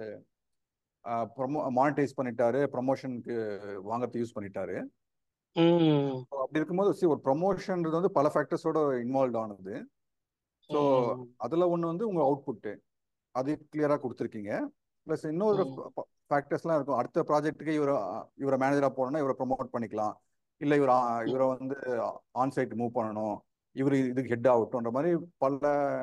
ப்ரொமோ மானிட்டைஸ் பண்ணிட்டாரு ப்ரமோஷனுக்கு வாங்கறதுக்கு யூஸ் பண்ணிட்டாரு ம் So, அப்படி இருக்கும்போது see, ஒரு ப்ரொமோஷன்றது வந்து பல ஃபேக்டர்ஸோட இன்வால்வ் ஆனது ஸோ ம் அதில் ஒன்று வந்து உங்கள் அவுட்புட்டு அது கிளியராக கொடுத்துருக்கீங்க ப்ளஸ் இன்னொரு ம் ஃபேக்டர்ஸ்லாம் இருக்கும் அடுத்த ப்ராஜெக்ட்டுக்கு இவரை இவரை மேனேஜராக போகணும்னா இவரை ப்ரொமோட் பண்ணிக்கலாம் இல்லை இவர் இவரை வந்து ஆன் சைட் மூவ் பண்ணணும் இவர் இதுக்கு ஹெட் ஆகட்டும்ன்ற மாதிரி பல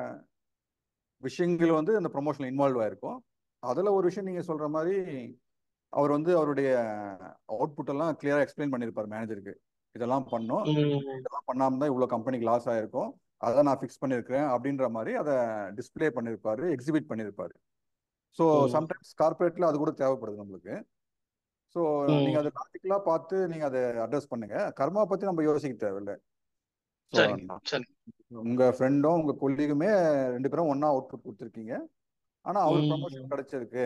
விஷயங்கள் வந்து அந்த ப்ரொமோஷனில் இன்வால்வ் ஆயிருக்கும் அதில் ஒரு விஷயம் நீங்கள் சொல்கிற மாதிரி அவர் வந்து அவருடைய அவுட்புட் எல்லாம் கிளியராக எக்ஸ்பிளைன் பண்ணியிருப்பார் மேனேஜருக்கு இதெல்லாம் பண்ணோம் ம் இதெல்லாம் பண்ணாமல் தான் இவ்வளோ கம்பெனிக்கு லாஸ் ஆயிருக்கும் அதை நான் ஃபிக்ஸ் பண்ணியிருக்கிறேன் அப்படின்ற மாதிரி அதை டிஸ்ப்ளே பண்ணியிருப்பாரு எக்ஸிபிட் பண்ணியிருப்பாரு ஸோ ம் சம்டைம்ஸ் கார்பரேட்டில் அது கூட தேவைப்படுது நம்மளுக்கு ஸோ நீங்கள் ம் அதை லாஜிக்கலாக பார்த்து நீங்கள் அதை அட்ரஸ் பண்ணுங்க கர்மா பற்றி நம்ம யோசிக்க தேவையில்லை ஸோ சரிங்க சரி உங்கள் ஃப்ரெண்டும் உங்கள் கொல்லிகுமே ரெண்டு பேரும் ஒன்றா அவுட்புட் கொடுத்துருக்கீங்க ஆனால் அவருக்கு ம் ப்ரமோஷன் கிடைச்சிருக்கு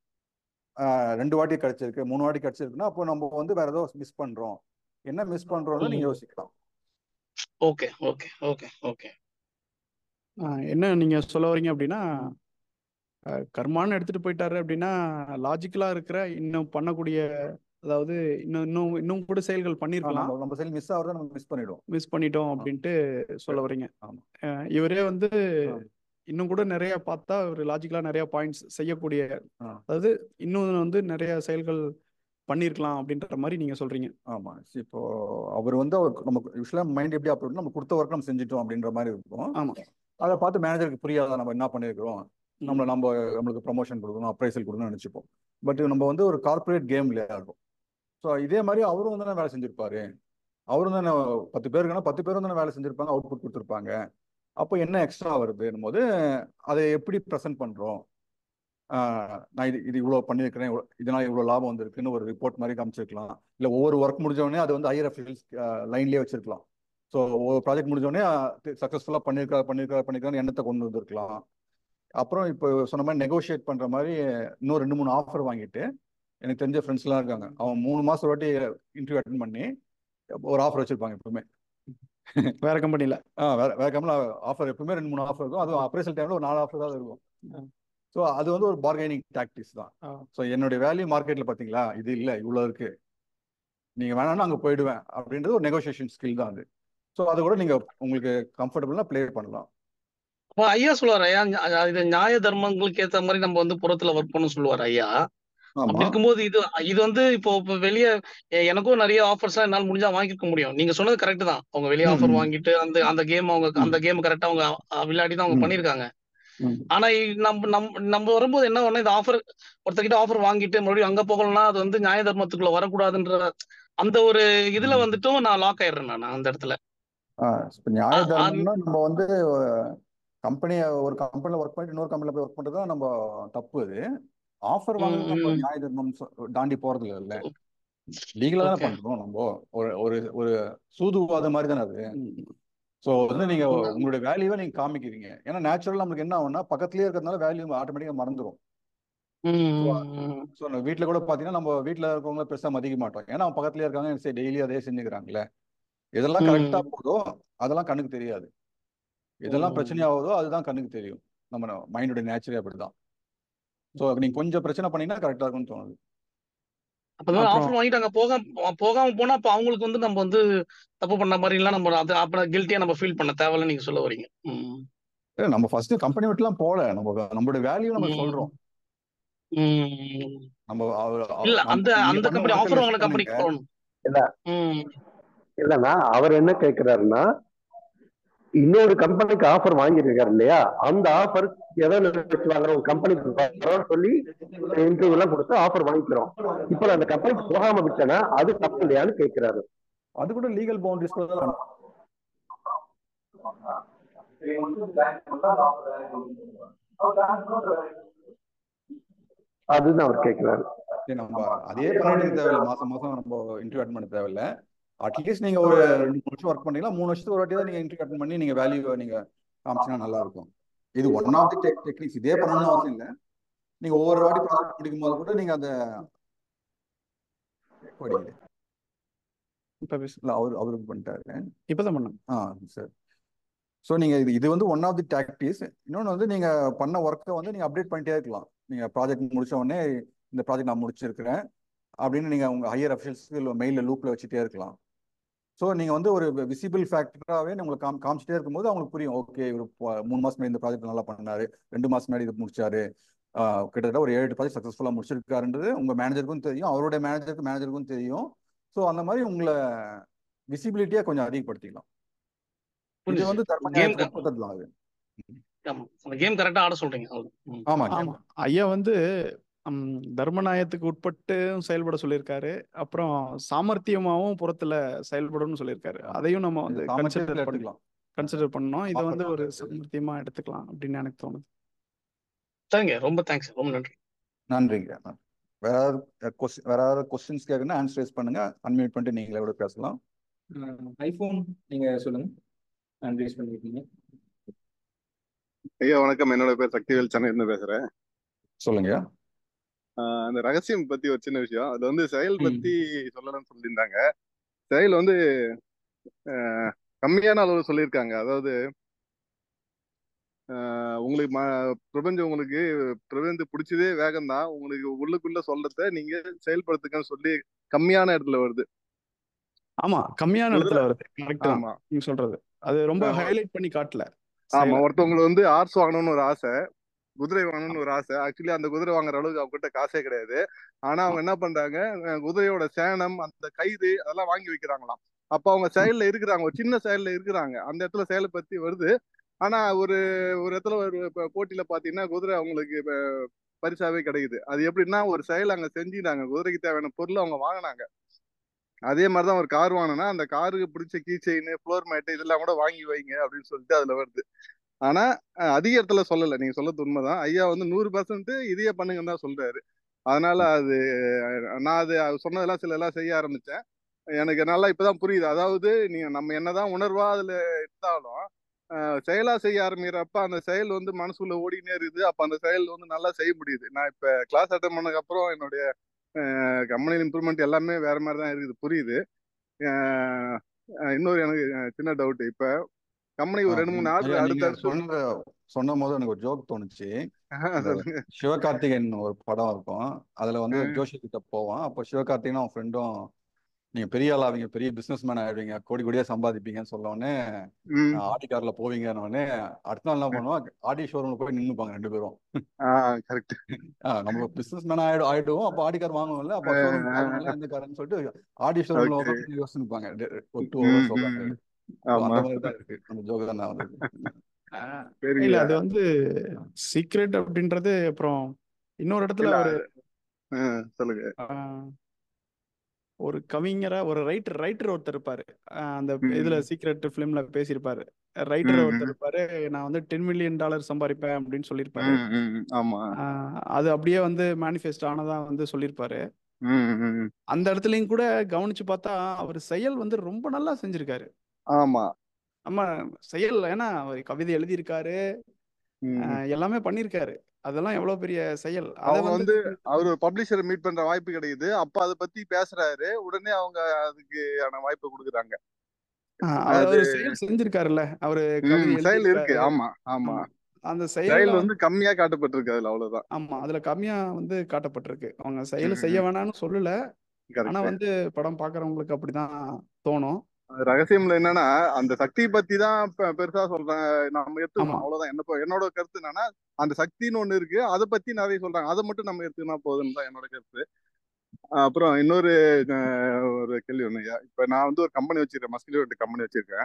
ஆஹ் ரெண்டு வாட்டி கிடைச்சிருக்கு மூணு வாட்டி கிடைச்சிருக்குன்னா அப்போ நம்ம வந்து வேற ஏதோ மிஸ் பண்றோம் என்ன மிஸ் பண்றோம்னு நீங்க ம் யோசிக்கலாம் ஓகே ஓகே ஓகே ஓகே ஆஹ் என்ன நீங்க சொல்ல வரீங்க அப்படின்னா ம். அஹ் கர்மான்னு எடுத்துட்டு போயிட்டாரு அப்படின்னா லாஜிக்கலா இருக்கிற இன்னும் பண்ணக்கூடிய அதாவது இன்னும் இன்னும் இன்னும் கூட செயல்கள் ஆ, பண்ணியிருக்கலாம் நம்ம நம்ம செயல் மிஸ் ஆகுறத நம்ம மிஸ் பண்ணிடுவோம் மிஸ் பண்ணிட்டோம் ஆ, அப்படின்ட்டு சொல்ல வரீங்க ஆமா அஹ் இவரே வந்து ஆ, இன்னும் கூட நிறைய பார்த்தா ஒரு லாஜிக்கலா நிறைய பாயிண்ட்ஸ் செய்யக்கூடிய ஆ, அதாவது இன்னும் வந்து நிறைய செயல்கள் பண்ணியிருக்கலாம் அப்படின்ற மாதிரி நீங்க சொல்றீங்க ஆமா இப்போ அவர் வந்து அவர் நமக்கு யூஸ்வலா மைண்ட் எப்படி அப்படி நம்ம கொடுத்த ஒர்க் நம்ம செஞ்சுட்டோம் அப்படின்ற மாதிரி இருக்கும் ஆமா அதை பார்த்து மேனேஜருக்கு புரியாத நம்ம என்ன பண்ணியிருக்கிறோம் நம்மள ம் நம்ம நம்மளுக்கு ப்ரமோஷன் கொடுக்கணும் அப்ரைசல் கொடுக்கணும்னு நினைச்சுப்போம் பட் நம்ம வந்து ஒரு கார்ப்பரேட் கேம் விளையாடுறோம் ஸோ இதே மாதிரி அவரும் தானே வேலை செஞ்சிருப்பாரு அவரும் தானே பத்து பேருக்குன்னா பத்து பேரும் தானே வேலை செஞ்சிருப்பாங்க அவுட்புட் கொடுத்துருப்பாங்க அப்போ என்ன எக்ஸ்ட்ரா வருதுன்னும் போது அதை எப்படி ப்ரெசென்ட் பண்ணுறோம் நான் இது இது இவ்வளோ பண்ணியிருக்கிறேன் இவ்வளோ இதனால் இவ்வளோ லாபம் வந்திருக்குன்னு ஒரு ரிப்போர்ட் மாதிரி காமிச்சிருக்கலாம் இல்லை ஒவ்வொரு ஒர்க் முடிஞ்சவொடனே அது வந்து ஐஆர் அஃபிஷியல்ஸ் லைன்லேயே வச்சிருக்கலாம் ஸோ ஒவ்வொரு ப்ராஜெக்ட் முடிஞ்சவொடனே சக்ஸஸ்ஃபுல்லாக பண்ணியிருக்கா பண்ணியிருக்கா பண்ணியிருக்கான்னு எண்ணத்தை கொண்டு வந்திருக்கலாம் அப்புறம் இப்போ சொன்ன மாதிரி நெகோஷியேட் பண்ணுற மாதிரி இன்னும் ரெண்டு மூணு ஆஃபர் வாங்கிட்டு எனக்கு தெரிஞ்ச ஃப்ரெண்ட்ஸ்லாம் இருக்காங்க அவன் மூணு மாதம் ஒரு வாட்டி இன்டர்வியூ அட்டன் பண்ணி ஒரு ஆஃபர் வச்சிருப்பாங்க எப்பவுமே வேற கம்பெனில ஆ வேற வேற கம்பெனியில் ஆஃபர் எப்பவுமே ரெண்டு மூணு ஆஃபர் இருக்கும் அதுவும் அப்ரேசல் டைமில் ஒரு நாலு ஆஃபர் தான் இருக்கும் ஸோ அது வந்து ஒரு பார்கெனிங் டாக்டிக்ஸ் தான் ஆ. ஸோ என்னுடைய வேல்யூ மார்க்கெட்டில் பார்த்தீங்களா இது இல்லை இவ்வளோ இருக்கு நீங்கள் வேணாம்னா அங்கே போயிடுவேன் அப்படின்றது ஒரு நெகோசியேஷன் ஸ்கில் தான் அது ஸோ அதை கூட நீங்கள் உங்களுக்கு கம்ஃபர்டபுளாக ப்ளே பண்ணலாம் அப்போ ஐயா சொல்லுவார் ஐயா ஞா- இது நியாய தர்மங்களுக்கு ஏத்த மாதிரி நம்ம வந்து புறத்துல ஒர்க் பண்ண சொல்லுவார் ஐயா அப்படி ஆமாம் இருக்கும்போது இது இது வந்து இப்போ இப்போ வெளியே எனக்கும் நிறைய ஆஃபர்ஸ் எல்லாம் என்னால் முடிஞ்சா வாங்கிக்க முடியும் நீங்க சொன்னது கரெக்ட் தான் அவங்க வெளியே ம், ஆஃபர் ம். வாங்கிட்டு அந்த அந்த கேம் அவங்க ம். அந்த கேம் கரெக்டா அவங்க அஹ், விளையாடி தான் அவங்க ம். பண்ணியிருக்காங்க ம். ஆனா இ- நம்ம நம்ம நம்ம வரும்போது என்ன ஒண்ணு இந்த ஆஃபர் ஒருத்தர்கிட்ட ஆஃபர் வாங்கிட்டு மறுபடியும் அங்க போகலன்னா அது வந்து நியாய தர்மத்துக்குள்ள வரக்கூடாதுன்ற அந்த ஒரு இதுல ம். வந்துட்டும் நான் லாக் ஆயிடுறேன் நான் அந்த இடத்துல ஆ இப்போ நியாய அ- அது- தர்மம்னா நம்ம வந்து கம்பெனியை ஒரு கம்பெனியில் ஒர்க் பண்ணிட்டு இன்னொரு கம்பெனியில் போய் ஒர்க் பண்ணுறது தான் நம்ம தப்பு அது ஆஃபர் ம், வாங்குறது நம்ம ம். நியாய தர்மம் சொ- தாண்டி போறது இல்லை லீகலாக தானே ஓகே பண்றோம் நம்ம ஒரு ஒரு ஒரு சூதுவாத மாதிரி தானே அது ஸோ வந்து நீங்க ம். உங்களுடைய வேல்யூவை நீங்க காமிக்கிறீங்க ஏன்னா நேச்சுரல் நம்மளுக்கு என்ன ஆகும்னா பக்கத்துலயே இருக்கிறதுனால வேல்யூ ஆட்டோமேட்டிக்காக மறந்துடும் ஸோ ம். ஸோ வீட்டில் கூட பார்த்தீங்கன்னா நம்ம வீட்டில் இருக்கவங்கள பெருசாக மதிக்க மாட்டோம் ஏன்னா அவங்க பக்கத்துலயே இருக்காங்க சரி டெய்லி அதே செஞ்சுக்கிறாங்களே இதெல்லாம் கரெக்டாக ம். போதோ அதெல்லாம் கண்ணுக்கு தெரியாது இதெல்லாம் ம். பிரச்சனையாகுதோ அதுதான் கண்ணுக்கு தெரியும் நம்ம மைண்டோட நேச்சரே அப்படிதான் ஸோ நீங்க கொஞ்சம் பிரச்சனை பண்ணீங்கன்னா கரெக்டாக இருக்கும்னு தோணுது அப்ப அப்புறம் ஆஃபர் வாங்கிட்டு அங்க போகாம போகாம போனா அப்ப அவங்களுக்கு வந்து நம்ம வந்து தப்பு பண்ண மாதிரி எல்லாம் நம்ம அது அப்புறம் கில்ட்டியா நம்ம ஃபீல் பண்ண தேவையில்ல நீங்க சொல்ல வரீங்க ம். ஏ, நம்ம ஃபர்ஸ்ட் கம்பெனி விட்டுலாம் போல நம்ம நம்மளுடைய வேல்யூ நம்ம ம். சொல்றோம் ம். நம்ம அவ- அவ- இல்ல நம்ம அந்த நீங்க அந்த பண்ண கம்பெனி ஒர்க்கை ஆஃபர் லெஸ் வாங்கின பண்ணுங்க கம்பெனிக்கு போகணும் இல்ல ம். இல்லைன்னா அவர் என்ன கேட்கிறாருன்னா இன்னொரு கம்பெனிக்கு ஆஃபர் வாங்கியிருக்காரு இல்லையா அந்த ஆஃபர் எதை வச்சு வாங்குறோம் ஒரு கம்பெனிக்கு வரோம்னு சொல்லி இன்டர்வியூ எல்லாம் கொடுத்து ஆஃபர் வாங்கிக்கிறோம் இப்போ நான் அந்த கம்பெனிக்கு போகாம விட்டேன்னா அது தப்பு இல்லையான்னு கேட்கிறாரு அது கூட லீகல் பவுண்டரிஸ் தான் அதுதான் அவர் கேட்கிறாரு சரி, நம்ம அதே பண்ண வேண்டியது தேவையில்ல மாசம் மாசம் நம்ம இன்டர்வியூ அட்டன் பண்ண தேவையில்ல அட்லீஸ்ட் நீங்க ஒரு ரெண்டு மூணு வருஷம் ஒர்க் பண்ணீங்களா மூணு வருஷத்துக்கு ஒரு வாட்டி தான் நீங்க இன்டர்வியூ அட்டன் பண்ணி நீங்க வேல்யூ நீங்க காமிச்சினா நல்லா இருக்கும் இது one of the tech techniques இதே பண்ணணும்னு அவசியம் இல்லை நீங்க ஒவ்வொரு வாட்டி ப்ராஜெக்ட் முடிக்கும் போது கூட நீங்க அந்த படிக்குது இப்ப பேசு இல்ல அவர் அவருக்கு பண்ணிட்டாரு இப்பதான் பண்ணேன் ஆ சரி ஸோ நீங்கள் இது இது வந்து ஒன் ஆஃப் தி டாக்டிஸ் இன்னொன்று வந்து நீங்கள் பண்ண ஒர்க்கை வந்து நீங்கள் அப்டேட் பண்ணிட்டே இருக்கலாம் நீங்கள் ப்ராஜெக்ட் முடிச்ச உடனே இந்த ப்ராஜெக்ட் நான் முடிச்சிருக்கிறேன் அப்படின்னு நீங்கள் உங்கள் ஹையர் அஃபிஷியல்ஸ்க்கு மெயிலில் லூப்பில் வச்சுட்டே இருக்கலாம் ஸோ நீங்கள் வந்து ஒரு விசிபிள் ஃபேக்டராகவே உங்களுக்கு காம் காமிச்சிட்டே இருக்கும்போது அவங்களுக்கு புரியும் ஓகே இவர் மூணு மாதம் முன்னாடி இந்த ப்ராஜெக்ட் நல்லா பண்ணாரு ரெண்டு மாதம் முன்னாடி இது முடிச்சாரு ஆஹ் கிட்டத்தட்ட ஒரு ஏழு ப்ராஜெக்ட் சக்ஸஸ்ஃபுல்லாக முடிச்சிருக்காருன்றது உங்கள் மேனேஜருக்கும் தெரியும் அவருடைய மேனேஜருக்கு மேனேஜருக்கும் தெரியும் ஸோ அந்த மாதிரி உங்களை விசிபிலிட்டியாக கொஞ்சம் அதிகப்படுத்திக்கலாம் இது புரிஞ்சுச்சு வந்து தர்ம கேம் நியாயத்துக்கு உட்பட்டது தான் அது ஆமா அந்த கேம் கரெக்டா ஆட சொல்றீங்க அவ்வளவுதான். ம். ஆமா ஆமா ஐயா வந்து ம், தர்மநாயத்துக்கு உட்பட்டு செயல்பட சொல்லியிருக்காரு அப்புறம் சாமர்த்தியமாவும் புறத்துல செயல்படணும்னு சொல்லியிருக்காரு அதையும் நம்ம வந்து சாமர்த்தியத்தில் கன்சிடர் பண்ண எடுத்துக்கலாம் கன்சிடர் பண்ணோம் இதை வந்து ஒரு ஆஃபர் சாமர்த்தியமா எடுத்துக்கலாம் அப்படின்னு எனக்கு தோணுது சரிங்க ரொம்ப தேங்க்ஸ் ரொம்ப நன்றி நன்றிங்க நன்றி. வேற யாராவது கொஸ்டின் வேற யாராவது கொஸ்டின்ஸ் கேட்குன்னா ஆன்சர் ரைஸ் பண்ணுங்க அன்மியூட் பண்ணிட்டு நீங்களே கூட பேசலாம் ஐஃபோன் நீங்க சொல்லுங்க நான் ரேஸ் பண்ணிருக்கீங்க ஐயா வணக்கம் என்னோட பேர் சக்திவேல் சென்னையிலிருந்து பேசுறேன் சொல்லுங்க ஆஹ் அந்த ரகசியம் பத்தி ஒரு சின்ன விஷயம் அது வந்து செயல் ம். பத்தி சொல்லணும்னு சொல்லியிருந்தாங்க செயல் வந்து ஆஹ் கம்மியான அளவு சொல்லியிருக்காங்க அதாவது ஆஹ் உங்களுக்கு ம- பிரபஞ்சம் உங்களுக்கு பிரபஞ்சம் பிடிச்சதே வேகம் தான் உங்களுக்கு உள்ளுக்குள்ள சொல்றத நீங்க செயல்படுத்துங்கன்னு சொல்லி கம்மியான இடத்துல வருது ஆமா கம்மியான இடத்துல வருது கரெக்ட் தான் ஆமா நீங்க சொல்றது அது ரொம்ப ஆமா ஹைலைட் பண்ணி காட்டல ஆமா செயலை ஒருத்தவங்களுக்கு வந்து ஆர்ஸ் வாங்கணும்னு ஒரு ஆசை குதிரை வாங்கணும்னு ஒரு ஆசை ஆக்சுவலி அந்த குதிரை வாங்குற அளவுக்கு அவங்க கிட்ட காசே கிடையாது ஆனா அவங்க என்ன பண்றாங்க அஹ் குதிரையோட சேணம் அந்த கயிறு அதெல்லாம் வாங்கி வைக்கிறாங்களாம் அப்ப அவங்க செயல்ல இருக்கிறாங்க ஒரு சின்ன செயல்ல இருக்கிறாங்க அந்த இடத்துல செயலை பத்தி வருது ஆனா ஒரு ஒரு இடத்துல ஒரு ப- போட்டியில பாத்தீங்கன்னா குதிரை அவங்களுக்கு ப- பரிசாவே கிடைக்குது அது எப்படின்னா ஒரு செயல் அங்க செஞ்சுட்டாங்க குதிரைக்கு தேவையான பொருள் அவங்க வாங்கினாங்க அதே மாதிரிதான் ஒரு கார் வாங்கினா அந்த காருக்கு பிடிச்ச கீ செயின் ஃப்ளோர் மேட் இதெல்லாம் கூட வாங்கி வைங்க அப்படின்னு சொல்லிட்டு அதுல வருது ஆனா அஹ், அதிக இடத்துல சொல்லல நீங்க சொல்றது உண்மைதான் ஐயா வந்து நூறு பர்சன்ட் இதையே பண்ணுங்கன்னு தான் சொல்றாரு அதனால அது அஹ், நான் அது அவர் சொன்னதெல்லாம் சில எல்லாம் செய்ய ஆரம்பிச்சேன் எனக்கு நல்லா இப்பதான் புரியுது அதாவது நீங்க நம்ம என்னதான் உணர்வா அதுல இருந்தாலும் அஹ், செயலா செய்ய ஆரம்பிக்கிறப்ப அந்த செயல் வந்து மனசுக்குள்ள ஓடினே இருக்குது அப்ப அந்த செயல் வந்து நல்லா செய்ய முடியுது நான் இப்ப கிளாஸ் அட்டன் பண்ணதுக்கு அப்புறம் என்னுடைய கம்பெனி இம்ப்ரூவ்மெண்ட் எல்லாமே வேற மாதிரி தான் இருக்குது புரியுது அஹ், அஹ், இன்னொரு எனக்கு அஹ், சின்ன டவுட் இப்ப கம்பெனி ஒரு ரெண்டு மூணு ஆர்டர் ஐயா நீங்க அடுத்தடுத்து சொன்ன சொன்ன போது எனக்கு ஒரு ஜோக் தோணுச்சு இந்த சொல்லுங்க சிவகார்த்திகேயன் ஒரு படம் இருக்கும் அதுல வந்து ம், ஜோஷி கிட்ட போவான் அப்போ சிவகார்த்திகேயன் அவன் ஃப்ரெண்டும் நீங்க பெரிய ஆளாவீங்க பெரிய பிசினஸ் மேன் ஆயிடுவீங்க கோடி கோடியா சம்பாதிப்பீங்கன்னு சொல்ல உடனே ம். அஹ், ஆடி கார்ல போவீங்கன்னு உடனே அடுத்த நாள் என்ன பண்ணுவோம் ஆடி ஷோரூம்ல போய் நின்னுப்பாங்க ரெண்டு பேரும் ஆ கரெக்ட் ஆஹ் நம்ம பிசினஸ் மேன் ஆயிடும் ஆயிடுவோம் அப்போ ஆடி கார் வாங்குவோம்ல அப்போ ஷோரூம் போகணும்ல எந்த காருன்னு சொல்லிட்டு ஆடி ஷோரூம்ல ஓகே உட்காந்து யோசிச்சுப்பாங்க ஒரு டூ ம் ஹவர்ஸ் ம் உட்காந்து ம். ஸோ ஆமா அந்த மாதிரி தான் இருக்கு அந்த ஜோக் தான் நான் வந்தது ஆஹ் இல்ல சரிங்க அது வந்து சீக்ரெட் அப்படின்றது அப்புறம் இன்னொரு இடத்துல இல்ல அவரு அது ஆ, சொல்லுங்க ஆஹ் ஒரு கவிஞரா ஒரு ரைட்டர் ரைட்டர் ஒருத்தர் இருப்பாரு ஆஹ் அந்த ம் இதுல சீக்ரெட் ஃபிலிம்ல பேசியிருப்பாரு ரைட்டர் ம் ஒருத்தர் ம் இருப்பாரு நான் வந்து டென் மில்லியன் டாலர் சம்பாதிப்பேன் அப்படின்னு சொல்லியிருப்பாரு ம் ம் ம். ஆமா ஆஹ் அது அப்படியே வந்து மேனிஃபெஸ்ட் ஆனதா வந்து சொல்லியிருப்பாரு ம் ம் ம். அந்த இடத்துலயும் கூட கவனிச்சு பார்த்தா அவர் செயல் வந்து ரொம்ப நல்லா செஞ்சிருக்காரு ஆமா நம்ம செயல் ஏன்னா அவர் கவிதை எழுதியிருக்காரு ம் ஆஹ் எல்லாமே பண்ணியிருக்காரு அதெல்லாம் எவ்வளவு பெரிய செயல் அதை அவங்க வந்து வந்து அவர் ஒரு பப்ளிஷரை மீட் பண்ற வாய்ப்பு கிடைக்குது அப்ப அதை பத்தி பேசுறாரு உடனே அவங்க அதுக்கான வாய்ப்பு கொடுக்குறாங்க ஆஹ் அவர் அது அவர் செயல் செஞ்சிருக்காருல்ல அவரு கவிதை ம் செயல் இருக்கு எழுதியிருக்காரு ஆமா ஆமா ஆமா அந்த செயல் செயல்ல வந்து கம்மியா காட்டப்பட்டிருக்கு அதுல அவ்வளவுதான் ஆமா அதுல கம்மியா வந்து காட்டப்பட்டிருக்கு அவங்க செயல் ம் செய்ய ம். வேணாம்னு சொல்லல ஆனா கரெக்ட் வந்து படம் பாக்குறவங்களுக்கு அப்படிதான் தோணும் ரகசியம்ல என்னன்னா அந்த சக்தி பத்தி தான் பெ- பெருசா சொல்றாங்க நம்ம ஆமா எடுத்துக்கணும் அவ்வளவுதான் என்ன பொ- என்னோட கருத்து என்னன்னா அந்த சக்தின்னு ஒண்ணு இருக்கு அதை பத்தி நிறைய சொல்றாங்க அதை மட்டும் நம்ம எடுத்துக்கினா போதும்னு தான் என்னோட கருத்து அஹ் அப்புறம் இன்னொரு அஹ், ஒரு கேள்வி ஒண்ணு ஐயா இப்ப நான் வந்து ஒரு கம்பெனி வச்சிருக்கேன் மஸ்கிலியோட கம்பெனி வச்சிருக்கேன்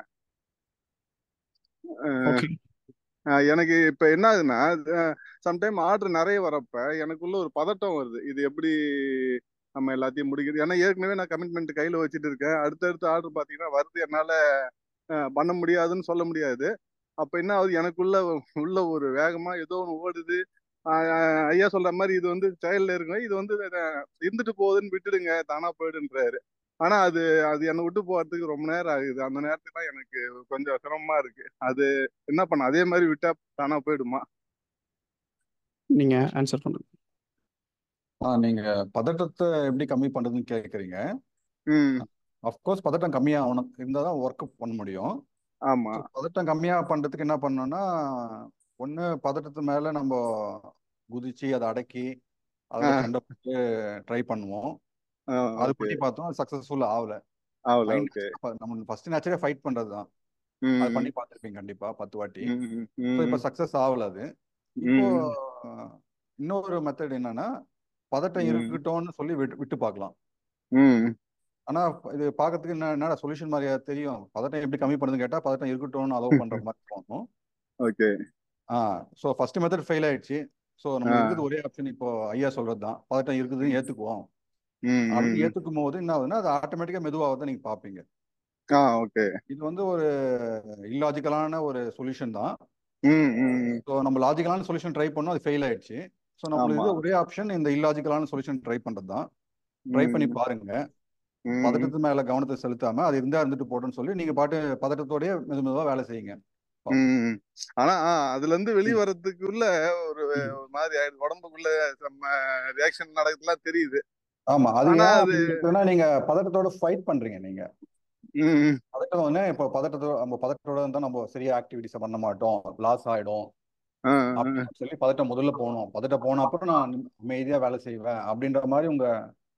அஹ், ஓகே அஹ், எனக்கு இப்ப என்ன ஆகுதுன்னா சம்டைம் ஆர்டர் நிறைய வரப்ப எனக்குள்ள ஒரு பதட்டம் வருது இது எப்படி நம்ம எல்லாத்தையும் முடிக்கிறது ஏன்னா ஏற்கனவே நான் கமிட்மெண்ட் கையில வச்சுட்டு இருக்கேன் அடுத்தடுத்த ஆர்டர் பாத்தீங்கன்னா வருது என்னால அஹ், பண்ண முடியாதுன்னு சொல்ல முடியாது அப்ப என்ன ஆகுது எனக்குள்ள உள்ள ஒரு வேகமா ஏதோ ஒன்று ஓடுது ஆஹ் ஆஹ் ஐயா சொல்ற மாதிரி இது வந்து செயல்ல இருக்குங்க இது வந்து அஹ், இருந்துட்டு போகுதுன்னு விட்டுடுங்க தானா போயிடுன்றாரு ஆனா அது அது என்னை விட்டு போறதுக்கு ரொம்ப நேரம் ஆகுது அந்த நேரத்துக்கு தான் எனக்கு கொஞ்சம் சிரமமா இருக்கு அது என்ன பண்ண அதே மாதிரி விட்டா தானா போயிடுமா நீங்க ஆன்சர் பண்ணுங்க ஆ நீங்க பதட்டத்தை எப்படி கம்மி பண்றதுன்னு கேக்குறீங்க ம் அஃப்கோர்ஸ் பதட்டம் கம்மியா ஆகணும் இருந்தால் தான் ஒர்க் பண்ண முடியும் ஆமா ஸோ பதட்டம் கம்மியா பண்றதுக்கு என்ன பண்ணணும்னா ஒண்ணு பதட்டத்து மேல நம்ம குதிச்சு அதை அடக்கி அதுல ஆஹ் சண்டை போட்டு ட்ரை பண்ணுவோம் ஆஹ் அது ஓகே பண்ணி பார்த்தோம் அது சக்சஸ்ஃபுல் ஆகல ஆகல மைண்ட் ஓகே நம்ம ஃபர்ஸ்ட் நேச்சரே ஃபைட் பண்றது தான் ம் அது பண்ணி பார்த்துருப்பீங்க கண்டிப்பா பத்து வாட்டி ம் ம் ஸோ இப்போ ம் சக்சஸ் ஆகல அது இப்போ ம் அஹ், இன்னொரு மெத்தட் என்னன்னா பதட்டம் ம் இருக்கட்டும்னு சொல்லி விட்டு விட்டு பார்க்கலாம் ம் ஆனா இது பார்க்கறதுக்கு என்ன என்னடா சொல்யூஷன் மாதிரியா தெரியும் பதட்டம் எப்படி கம்மி பண்ணுதுன்னு கேட்டா பதட்டம் இருக்கட்டும்னு அலோவ் பண்ற மாதிரி தோணும் ஓகே ஆ ஸோ ஃபர்ஸ்ட் மெத்தட் ஃபெயில் ஆயிடுச்சு ஸோ நம்ம ஆ இருக்குது ஒரே ஆப்ஷன் இப்போ ஐயா சொல்றது தான் பதட்டம் இருக்குதுன்னு ஏத்துக்குவோம் ம் அப்படின்னு ம் ஏத்துக்கும் போது என்ன ஆகுதுன்னா அது ஆட்டோமேட்டிக்கா மெதுவாக நீங்க பார்ப்பீங்க ஆ ஓகே இது வந்து ஒரு இல்லாஜிக்கலான ஒரு சொல்யூஷன் தான் ம் ம் ஸோ நம்ம லாஜிக்கலான சொல்யூஷன் ட்ரை பண்ணோம் அது ஃபெயில் ஆயிடுச்சு ஸோ நம்மளுக்கு ஆமா இது ஒரே ஆப்ஷன் இந்த இல்லாஜிக்கலான சொல்யூஷன் ட்ரை பண்றது தான் ட்ரை பண்ணி ம் பாருங்க ம் பதட்டத்து மேல கவனத்தை செலுத்தாம அது இருந்தா இருந்துட்டு போட்டுன்னு சொல்லி நீங்க பாட்டு பதட்டத்தோடய மெது மெதுவா வேலை செய்யுங்க பார்ப்போம் ம் ஆனா ஆ, அதுல இருந்து வெளிய ம், வர்றதுக்குள்ள ஒரு ம். ஒரு மாதிரி ஆயிடுது உடம்புக்குள்ள நம்ம ரியாக்ஷன் நடக்குதுலாம் தெரியுது ஆமா அது ஆனா ஏன் அது அப்படி இருக்குன்னா நீங்க பதட்டத்தோட ஃபைட் பண்றீங்க நீங்க ம் ம் பதட்டம் வந்து இப்போ பதட்டத்தோட நம்ம பதட்டத்தோட இருந்தா நம்ம சரியா ஆக்டிவிட்டிஸ் பண்ண மாட்டோம் லாஸ் ஆயிடும் ஆ, ஆ, அப்படின்னு சொல்லி பதட்டம் முதல்ல போகணும் பதட்டம் போன அப்புறம் நான் அமைதியா வேலை செய்வேன் அப்படின்ற மாதிரி உங்க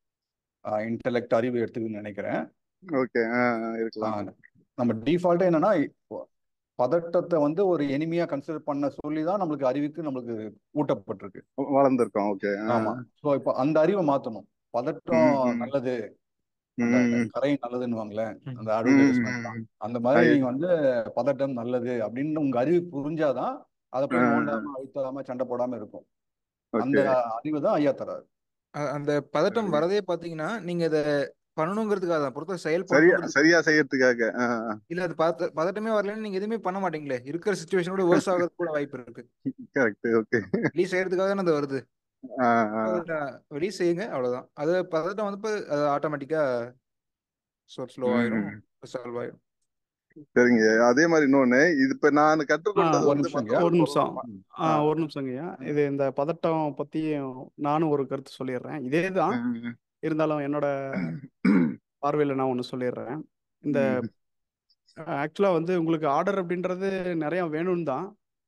இன்டெலெக்ட் அறிவு எடுத்துக்குன்னு நினைக்கிறேன் ஓகே ஆ, ஆ, ஆ, இருக்கலாம் நம்ம டிஃபால்ட்டே என்னன்னா இப்போ பதட்டத்தை வந்து ஒரு எனிமியா கன்சிடர் பண்ண சொல்லி தான் நம்மளுக்கு அறிவுக்கு நம்மளுக்கு ஊட்டப்பட்டிருக்கு வளர்ந்துருக்கோம் ஓகே ஆ. ஆமா ஸோ இப்போ அந்த அறிவை மாத்தணும் பதட்டம் ம் ம் நல்லது அந்த ம் கரை நல்லதுன்னுவாங்களே அந்த ம் அட்வர்டைஸ்மெண்ட் தான் ம் அந்த மாதிரி ஐ- நீங்க வந்து பதட்டம் நல்லது அப்படின்னு உங்க அறிவு புரிஞ்சாதான் அதை ஆ, போய் நோண்டாம அழுத்தாம சண்டை போடாம இருக்கும் அந்த ஓகே அறிவு தான் ஐயா தராரு அ- அந்த பதட்டம் சரி வரதே பாத்தீங்கன்னா நீங்க இத பண்ணணுங்கிறதுக்காக தான் பொறுத்த செயல் சரியா பண்ணணுங்கிறது சரியா செய்யறதுக்காக ஆஹ் இல்ல அது பத பதட்டமே வரலன்னு நீங்க எதுவுமே பண்ண மாட்டீங்களே இருக்கிற சுச்சுவேஷனோட வேர்ஸ் ஆகிறது கூட வாய்ப்பு இருக்கு கரெக்ட் ஓகே வெளியே செய்யறதுக்காக தானே அது வருது ஆஹ் ஆஹ் அதை வெளியே செய்யுங்க அவ்வளவுதான் அது பதட்டம் வந்து அது ஆட்டோமேட்டிக்கா ஸ்லோ ஆயிரும் ம். சால்வ் ஆயிரும் சரிங்க அதே மாதிரி இன்னொன்னு இது இப்ப நான் கற்றுக்கொண்டது ஒரு வந்து நிமிஷங்க. மத்தவங்களுக்கு ஒரு நிமிஷம். சொல்லணுமா? ஆ ஆ. ஒரு நிமிஷங்கய்யா இது இந்த பதட்டம் பத்தியும் நானும் ஒரு கருத்து சொல்லிடுறேன் இதே தான் ம். இருந்தாலும் என்னோட பார்வையில் நான் ஒன்று சொல்லிடுறேன் இந்த ம். ஆக்சுவலாக வந்து உங்களுக்கு ஆர்டர் அப்படின்றது நிறைய வேணும்னு தான்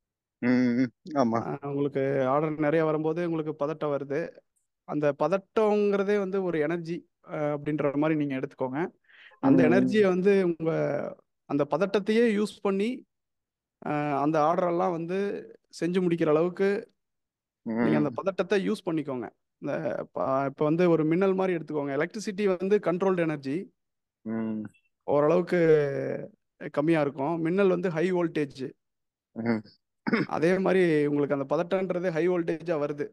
ம். ஆமா ஆஹ் உங்களுக்கு ஆர்டர் நிறைய வரும்போது உங்களுக்கு பதட்டம் வருது அந்த பதட்டங்கிறதே வந்து ஒரு எனர்ஜி அப்படின்ற மாதிரி நீங்கள் எடுத்துக்கோங்க அந்த ம். எனர்ஜியை வந்து உங்க அந்த பதட்டத்தையே யூஸ் பண்ணி ஆஹ் அந்த ஆர்டரெல்லாம் வந்து செஞ்சு முடிக்கிற அளவுக்கு நீங்கள் அந்த ம். பதட்டத்தை யூஸ் பண்ணிக்கோங்க இந்த இப்போ வந்து ஒரு மின்னல் மாதிரி எடுத்துக்கோங்க எலக்ட்ரிசிட்டி வந்து கண்ட்ரோல்டு எனர்ஜி ம். ஓரளவுக்கு கம்மியாக இருக்கும் மின்னல் வந்து ஹை வோல்டேஜ் ம். அதே மாதிரி உங்களுக்கு அந்த பதட்டன்றது ஹை வோல்டேஜாக வருது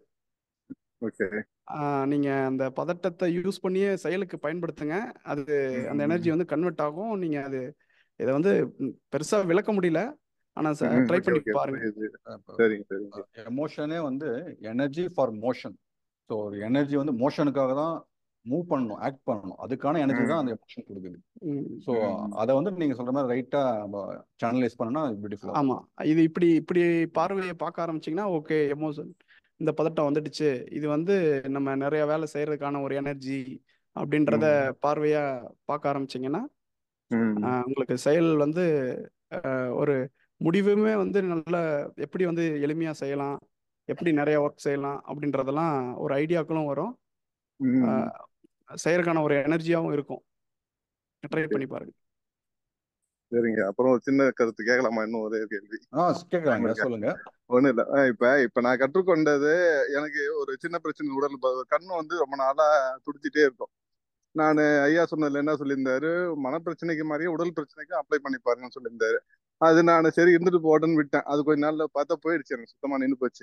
ஓகே நீங்கள் அந்த பதட்டத்தை யூஸ் பண்ணியே செயலுக்கு பயன்படுத்துங்க அது அந்த எனர்ஜி வந்து கன்வெர்ட் ஆகும் நீங்கள் அது இதை வந்து பெருசாக விளக்க முடியல ஆனால் ம். ட்ரை ஓகே பண்ணி ஓகே பாருங்க புரியுது சரிங்க சரிங்க எமோஷனே வந்து எனர்ஜி ஃபார் மோஷன் ஸோ ஒரு எனர்ஜி வந்து மோஷனுக்காக தான் மூவ் பண்ணணும் ஆக்ட் பண்ணணும் அதுக்கான எனர்ஜி தான் அந்த எமோஷன் கொடுக்குது ம். ஸோ ம். அதை வந்து நீங்க சொல்ற மாதிரி ரைட்டா சேனலைஸ் பண்ணனா பியூட்டிஃபுல்லா ஆமாம் இது இப்படி இப்படி பார்வையை பார்க்க ஆரம்பிச்சிங்கன்னா ஓகே எமோஷன் இந்த பதட்டம் வந்துடுச்சு இது வந்து நம்ம நிறைய வேலை செய்யறதுக்கான ஒரு எனர்ஜி அப்படின்றத ம். பார்வையா பார்க்க ஆரம்பிச்சிங்கன்னா ம். ஆஹ் உங்களுக்கு செயல் வந்து ஆஹ் ஒரு முடிவுமே வந்து நல்ல எப்படி வந்து எளிமையாக செய்யலாம் எப்படி நிறைய ஒர்க் செய்யலாம் அப்படின்றதெல்லாம் ஒரு ஐடியாக்களும் வரும் ம். ஆஹ் செய்யறதுக்கான ஒரு எனர்ஜியாகவும் இருக்கும் ட்ரை ஓகே பண்ணி பாருங்க சரிங்க அப்புறம் ஒரு சின்ன கருத்து கேட்கலாமா இன்னும் ஒரே கேள்வி ஆ கேட்குறாங்க உங்களுக்கு சொல்லுங்க ஒண்ணும் இல்ல அஹ் இப்ப இப்ப நான் கற்றுக்கொண்டது எனக்கு ஒரு சின்ன பிரச்சனை உடல் ப- கண்ணு வந்து ரொம்ப நாளா துடிச்சிட்டே இருக்கும் நான் ஐயா சொன்னதுல என்ன சொல்லியிருந்தாரு மனப்பிரச்சனைக்கு மாதிரியே உடல் பிரச்சனைக்கு அப்ளை பண்ணி பாருங்கன்னு சொல்லியிருந்தாரு அது நான் சரி இருந்துட்டு போட்டேன்னு விட்டேன் அது கொஞ்ச நாள்ல பார்த்தா போயிடுச்சு எனக்கு சுத்தமா நின்று போச்சு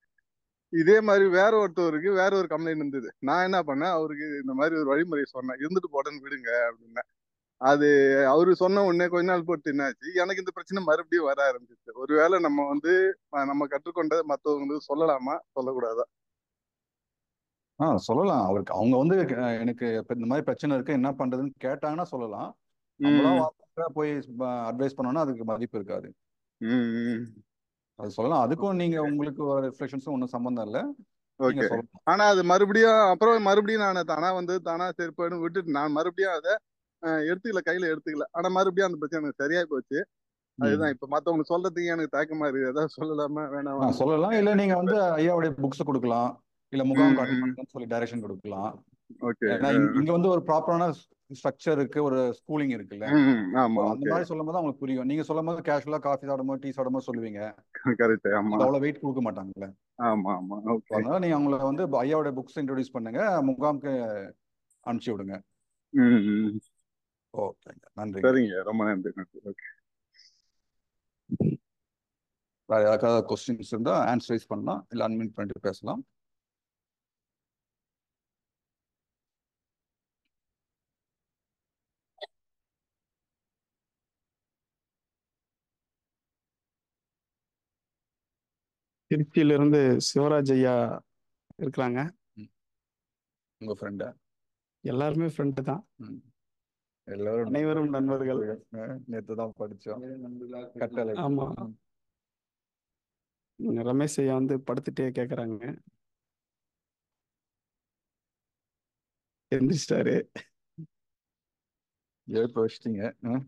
இதே மாதிரி வேற ஒருத்தவருக்கு வேற ஒரு கம்ப்ளைண்ட் இருந்தது நான் என்ன பண்ணேன் அவருக்கு இந்த மாதிரி ஒரு வழிமுறை சொன்னேன் இருந்துட்டு போட்டேன்னு விடுங்க அப்படின்னேன் அது அவரு சொன்ன உடனே கொஞ்ச நாள் போட்டு என்னாச்சு எனக்கு இந்த பிரச்சனை மறுபடியும் வர ஆரம்பிச்சிச்சு ஒருவேளை நம்ம வந்து அஹ், நம்ம கற்றுக்கொண்டதை மற்றவங்களுக்கு சொல்லலாமா சொல்லக்கூடாதா ஆ சொல்லலாம் அவருக்கு அவங்க வந்து அஹ், எனக்கு இப்ப இந்த மாதிரி பிரச்சனை இருக்கு என்ன பண்றதுன்னு கேட்டாங்கன்னா சொல்லலாம் நம்மளா ம் வார்த்தை போய் அட்வைஸ் பண்ணோம்னா அதுக்கு மதிப்பு இருக்காது ம் ம். அது சொல்லலாம் அதுக்கும் நீங்க உங்களுக்கு ஒரு ரிஃப்ளெக்ஷன்ஸும் ஒன்றும் சம்மந்தம் இல்லை நீங்க ஓகே சொல்லலாம் ஆனா அது மறுபடியும் அப்புறம் மறுபடியும் நான் தானா வந்து தானா சரி போயிடும் விட்டுட்டு நான் மறுபடியும் அதை அஹ், எடுத்துக்கல கையில எடுத்துக்கல ஆனா மறுபடியும் அந்த பிரச்சனை எனக்கு சரியா போச்சு ம் அதுதான் இப்ப மத்தவங்க சொல்றதுக்கு எனக்கு தயக்கமா இருக்கு ஏதாவது சொல்லலாமா ஆ வேணாமா சொல்லலாம் இல்லை நீங்க வந்து ஐயாவுடைய புக்ஸ் கொடுக்கலாம் இல்லை முகாம் ம் காட்ட ம் மாட்டேன்னு சொல்லி டைரக்ஷன் கொடுக்கலாம் ஓகே ஏன்னா இங்க இங்க வந்து ஒரு ப்ராப்பரான ஸ்ட்ரக்சர் இருக்கு ஒரு ஸ்கூலிங் இருக்குல்ல ம் So, ஆமா அந்த ஓகே மாதிரி சொல்லும் போது அவங்களுக்கு புரியும் நீங்க சொல்லும் போது கேஷுவலா காஃபி சாப்பிடும்போது டீ சாப்பிடும்போது சொல்லுவீங்க கரெக்ட் ஆமா அவங்க அவ்வளவு வெயிட் கொடுக்க மாட்டாங்கல்ல ஆமா ஆமா So, ஓகே அதனால நீங்க அவங்கள வந்து ஐயாவோட புக்ஸ் இன்ட்ரோடியூஸ் பண்ணுங்க முகாமுக்கு அனுப்பிச்சு விடுங்க ம் ம். ஓகேங்க நன்றிங்க சரிங்க ரொம்ப நன்றி நன்றி ஓகே வேற யாருக்காவது கொஸ்டின்ஸ் இருந்தா ஆன்சர் ரைஸ் பண்ணலாம் இல்லை அன்மிட் பண்ணிட்டு பேசலாம் திருச்சியிலிருந்து சிவராஜ் ஐயா இருக்கிறாங்க ம். உங்க ஃப்ரெண்டா எல்லாருமே ஃப்ரெண்டு தான் எல்லாரும் அனைவரும் நண்பர்கள் நேற்று தான் படிச்சோம் கட்டளை ஆமா ம். ரமேஷ் ஐயா வந்து படுத்துட்டே கேக்குறாங்க எந்திரிச்சிட்டாரு எழுப்ப வச்சிட்டீங்க ம்.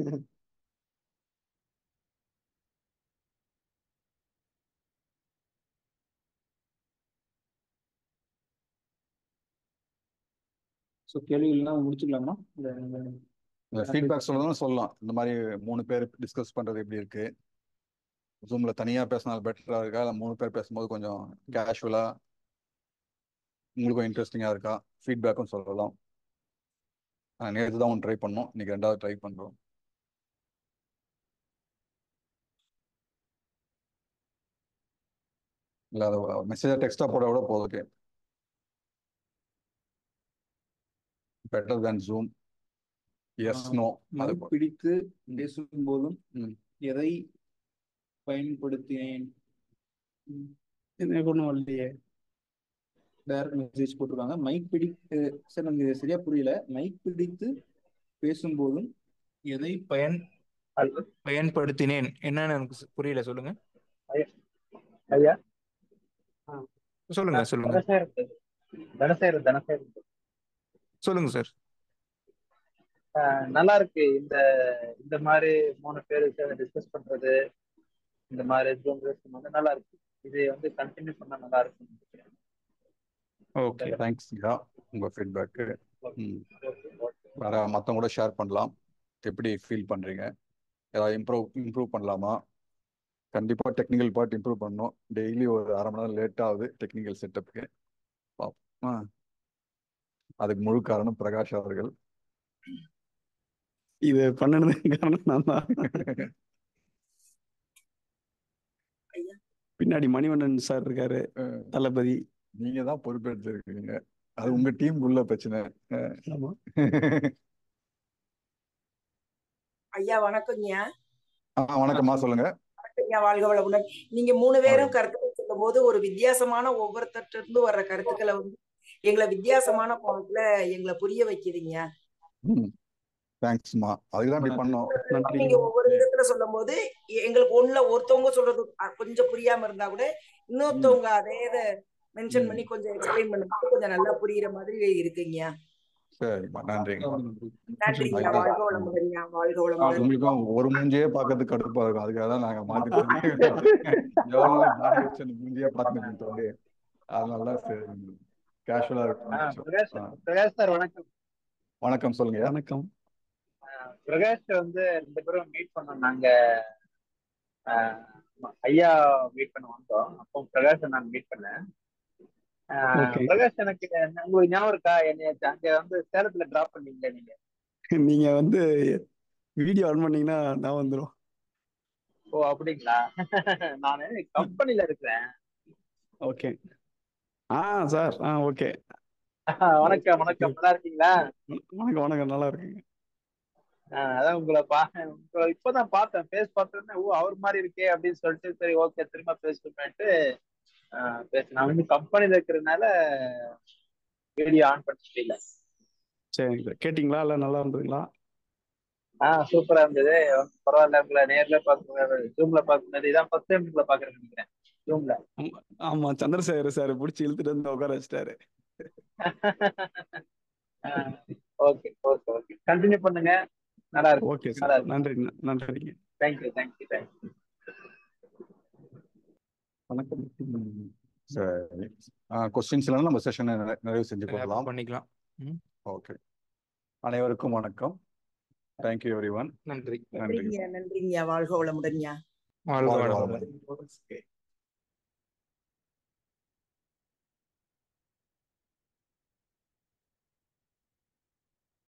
ஸோ கேள்விகள்லாம் முடிச்சுக்கலாமா இல்லை ஃபீட்பேக் சொல்லலாம் சொல்லலாம் இந்த மாதிரி மூணு பேர் டிஸ்கஸ் பண்றது எப்படி இருக்கு ஜூம்ல தனியா பேசினால் பெட்டரா இருக்கா இல்லை மூணு பேர் பேசும்போது கொஞ்சம் கேஷுவலா உங்களுக்கும் இன்ட்ரெஸ்டிங்கா இருக்கா ஃபீட்பேக்கும் சொல்லலாம் நேற்று தான் ஒன்று ட்ரை பண்ணோம் இன்னைக்கு ரெண்டாவது ட்ரை பண்றோம் இல்லை அதை மெசேஜாக டெக்ஸ்டா போட விட போதும் okay better than zoom yes no அது மைக் பிடித்து பேசும்போதும் ம். எதை பயன்படுத்தினேன் எனக்கு ஒன்றும் இல்லையே டைரக்ட் மெசேஜ் போட்டிருக்காங்க மைக் பிடித்து சார் நமக்கு இது சரியா புரியல மைக் பிடித்து பேசும்போதும் எதை பயன் ஹலோ பயன்படுத்தினேன் என்னன்னு எனக்கு சு- புரியல சொல்லுங்க ஐயா சொல்லுங்க சொல்லுங்க தனசேகர் தனசேகர் தனசேகர் சொல்லுங்க சார் ஆஹ் நல்லா இருக்கு இந்த இந்த மாதிரி மூணு பேர் டிஸ்கஸ் பண்றது இந்த மாதிரி ஜூம் வந்து நல்லா இருக்கு இது வந்து கண்டினியூ பண்ணா நல்லா இருக்கும் ஓகே தேங்க்ஸ் யா உங்க ஃபீட்பேக்கு ம் வேற மற்றவங்க கூட ஷேர் பண்ணலாம் எப்படி ஃபீல் பண்றீங்க ஏதாவது இம்ப்ரூவ் இம்ப்ரூவ் பண்ணலாமா கண்டிப்பாக டெக்னிக்கல் பார்ட் இம்ப்ரூவ் பண்ணணும் டெய்லி ஒரு அரை மணி நேரம் லேட் ஆகுது டெக்னிக்கல் செட்டப்புக்கு பார்ப்போம் ஆ அதுக்கு முழு காரணம் பிரகாஷ் அவர்கள் இது பண்ணனது காரணம் நான் தான் பின்னாடி மணிவண்ணன் சார் இருக்காரு அஹ், தளபதி நீங்க தான் பொறுப்பெடுத்திருக்கீங்க அது உங்க டீம் உள்ள பிரச்சனை அஹ், ஆமா ஐயா வணக்கம்யா ஆ வணக்கம்மா சொல்லுங்க வணக்கம்யா வாழ்க வளமுடன் நீங்க மூணு பேரும் கருத்துக்கள் சொல்லும் போது ஒரு வித்தியாசமான ஒவ்வொருத்தர்ட்ட இருந்து வர்ற கருத்துக்களை வந்து எங்களை வித்தியாசமான கோணத்துல எங்களை புரிய வைக்குதுங்க தேங்க்ஸ்மா அதுக்கு தான் இப்படி பண்ணோம் நன்றி நீங்க ஒவ்வொரு விதத்துல சொல்லும் போது எங்களுக்கு ஒண்ணுல ஒருத்தவங்க சொல்றது அ- கொஞ்சம் புரியாம இருந்தா கூட இன்னொருத்தவங்க அதே இதை மென்ஷன் பண்ணி கொஞ்சம் எக்ஸ்பிளைன் பண்ணும்போது கொஞ்சம் நல்லா புரியுற மாதிரி இருக்குங்க சரிம்மா நன்றிங்க நன்றிங்க ஐயா. வாழ்க வளமுடன்யா வாழ்க வளமுடன் உங்களுக்கும் ஒரு மூஞ்சியே பார்க்கறதுக்கு கடுப்பா இருக்கும் அதுக்காக தான் நாங்க மாத்தி எவ்வளவு நாள் தாடி வச்சு அந்த மூஞ்சியே பார்த்துட்டு இருந்தோம் அதனால தான் சரி கேஷுவலா ஆஹ் பிரகாஷ் இருக்கும் பிரகாஷ் சார் வணக்கம் வணக்கம் சொல்லுங்க வணக்கம் ஆஹ் பிரகாஷ் வந்து ரெண்டு பேரும் மீட் பண்ணோம் நாங்க ஆஹ் ஐயா மீட் பண்ண வந்தோம் அப்போ பிரகாஷ் நான் மீட் பண்ணேன் ஆஹ் Okay. பிரகாஷ் எனக்கு என்ன- உங்களுக்கு ஞாபகம் இருக்கா என்னைய அங்க வந்து சேலத்துல டிராப் பண்ணீங்களே நீங்க நீங்க வந்து வீடியோ ஆன் பண்ணீங்கன்னா நான் வந்துடும் ஓ அப்படிங்களா நானு கம்பெனில இருக்கிறேன் ஓகே ஆ சார் ஆ ஓகே வணக்கம் வணக்கம் நல்லா இருக்கீங்களா வணக்கம் வணக்கம் நல்லா இருக்குங்க ஆஹ் அதான் உங்களை பா உங்களை இப்பதான் பார்த்தேன் ஃபேஸ் பார்த்தோன்னே ஓ அவர் மாதிரி இருக்கே அப்படின்னு சொல்லிட்டு சரி ஓகே திரும்ப பேசணுமேட்டு பேச நான் வந்து கம்பெனில இருக்கிறதுனால வீடியோ ஆன் பண்ண முடியல சரிங்க சார் கேட்டிங்களா இல்லை நல்லா இருந்ததுங்களா ஆஹ் சூப்பரா இருந்தது பரவாயில்ல உங்களை நேர்ல பார்க்க ஜூம்ல பார்க்கும்போது இதான் ஃபர்ஸ்ட் டைம் உங்களை பாக்குறேன் நினைக்கிறேன் ஜூம்ல ஆமா சந்திரசேகர் சார் பிடிச்சி இழுத்துட்டு வந்து உட்கார வச்சிட்டாரு ஓகே ஓகே ஓகே கண்டினியூ பண்ணுங்க நல்லா இருக்கு ஓகே நல்லா சார் இருக்கு நன்றி நன்றிங்க தேங்க்யூ தேங்க்யூ தேங்க்யூ வணக்கம் சரி கொஸ்டின்ஸ் இல்லைன்னா நம்ம செஷனை நிறைவு செஞ்சு கொள்ளலாம் பண்ணிக்கலாம் ஓகே அனைவருக்கும் வணக்கம் தேங்க்யூ எவ்ரி ஒன் நன்றி நன்றி நன்றிங்க நன்றிங்க வாழ்க வளமுடன்யா வாழ்க வாழ்க வளமுடன் வளமுடன்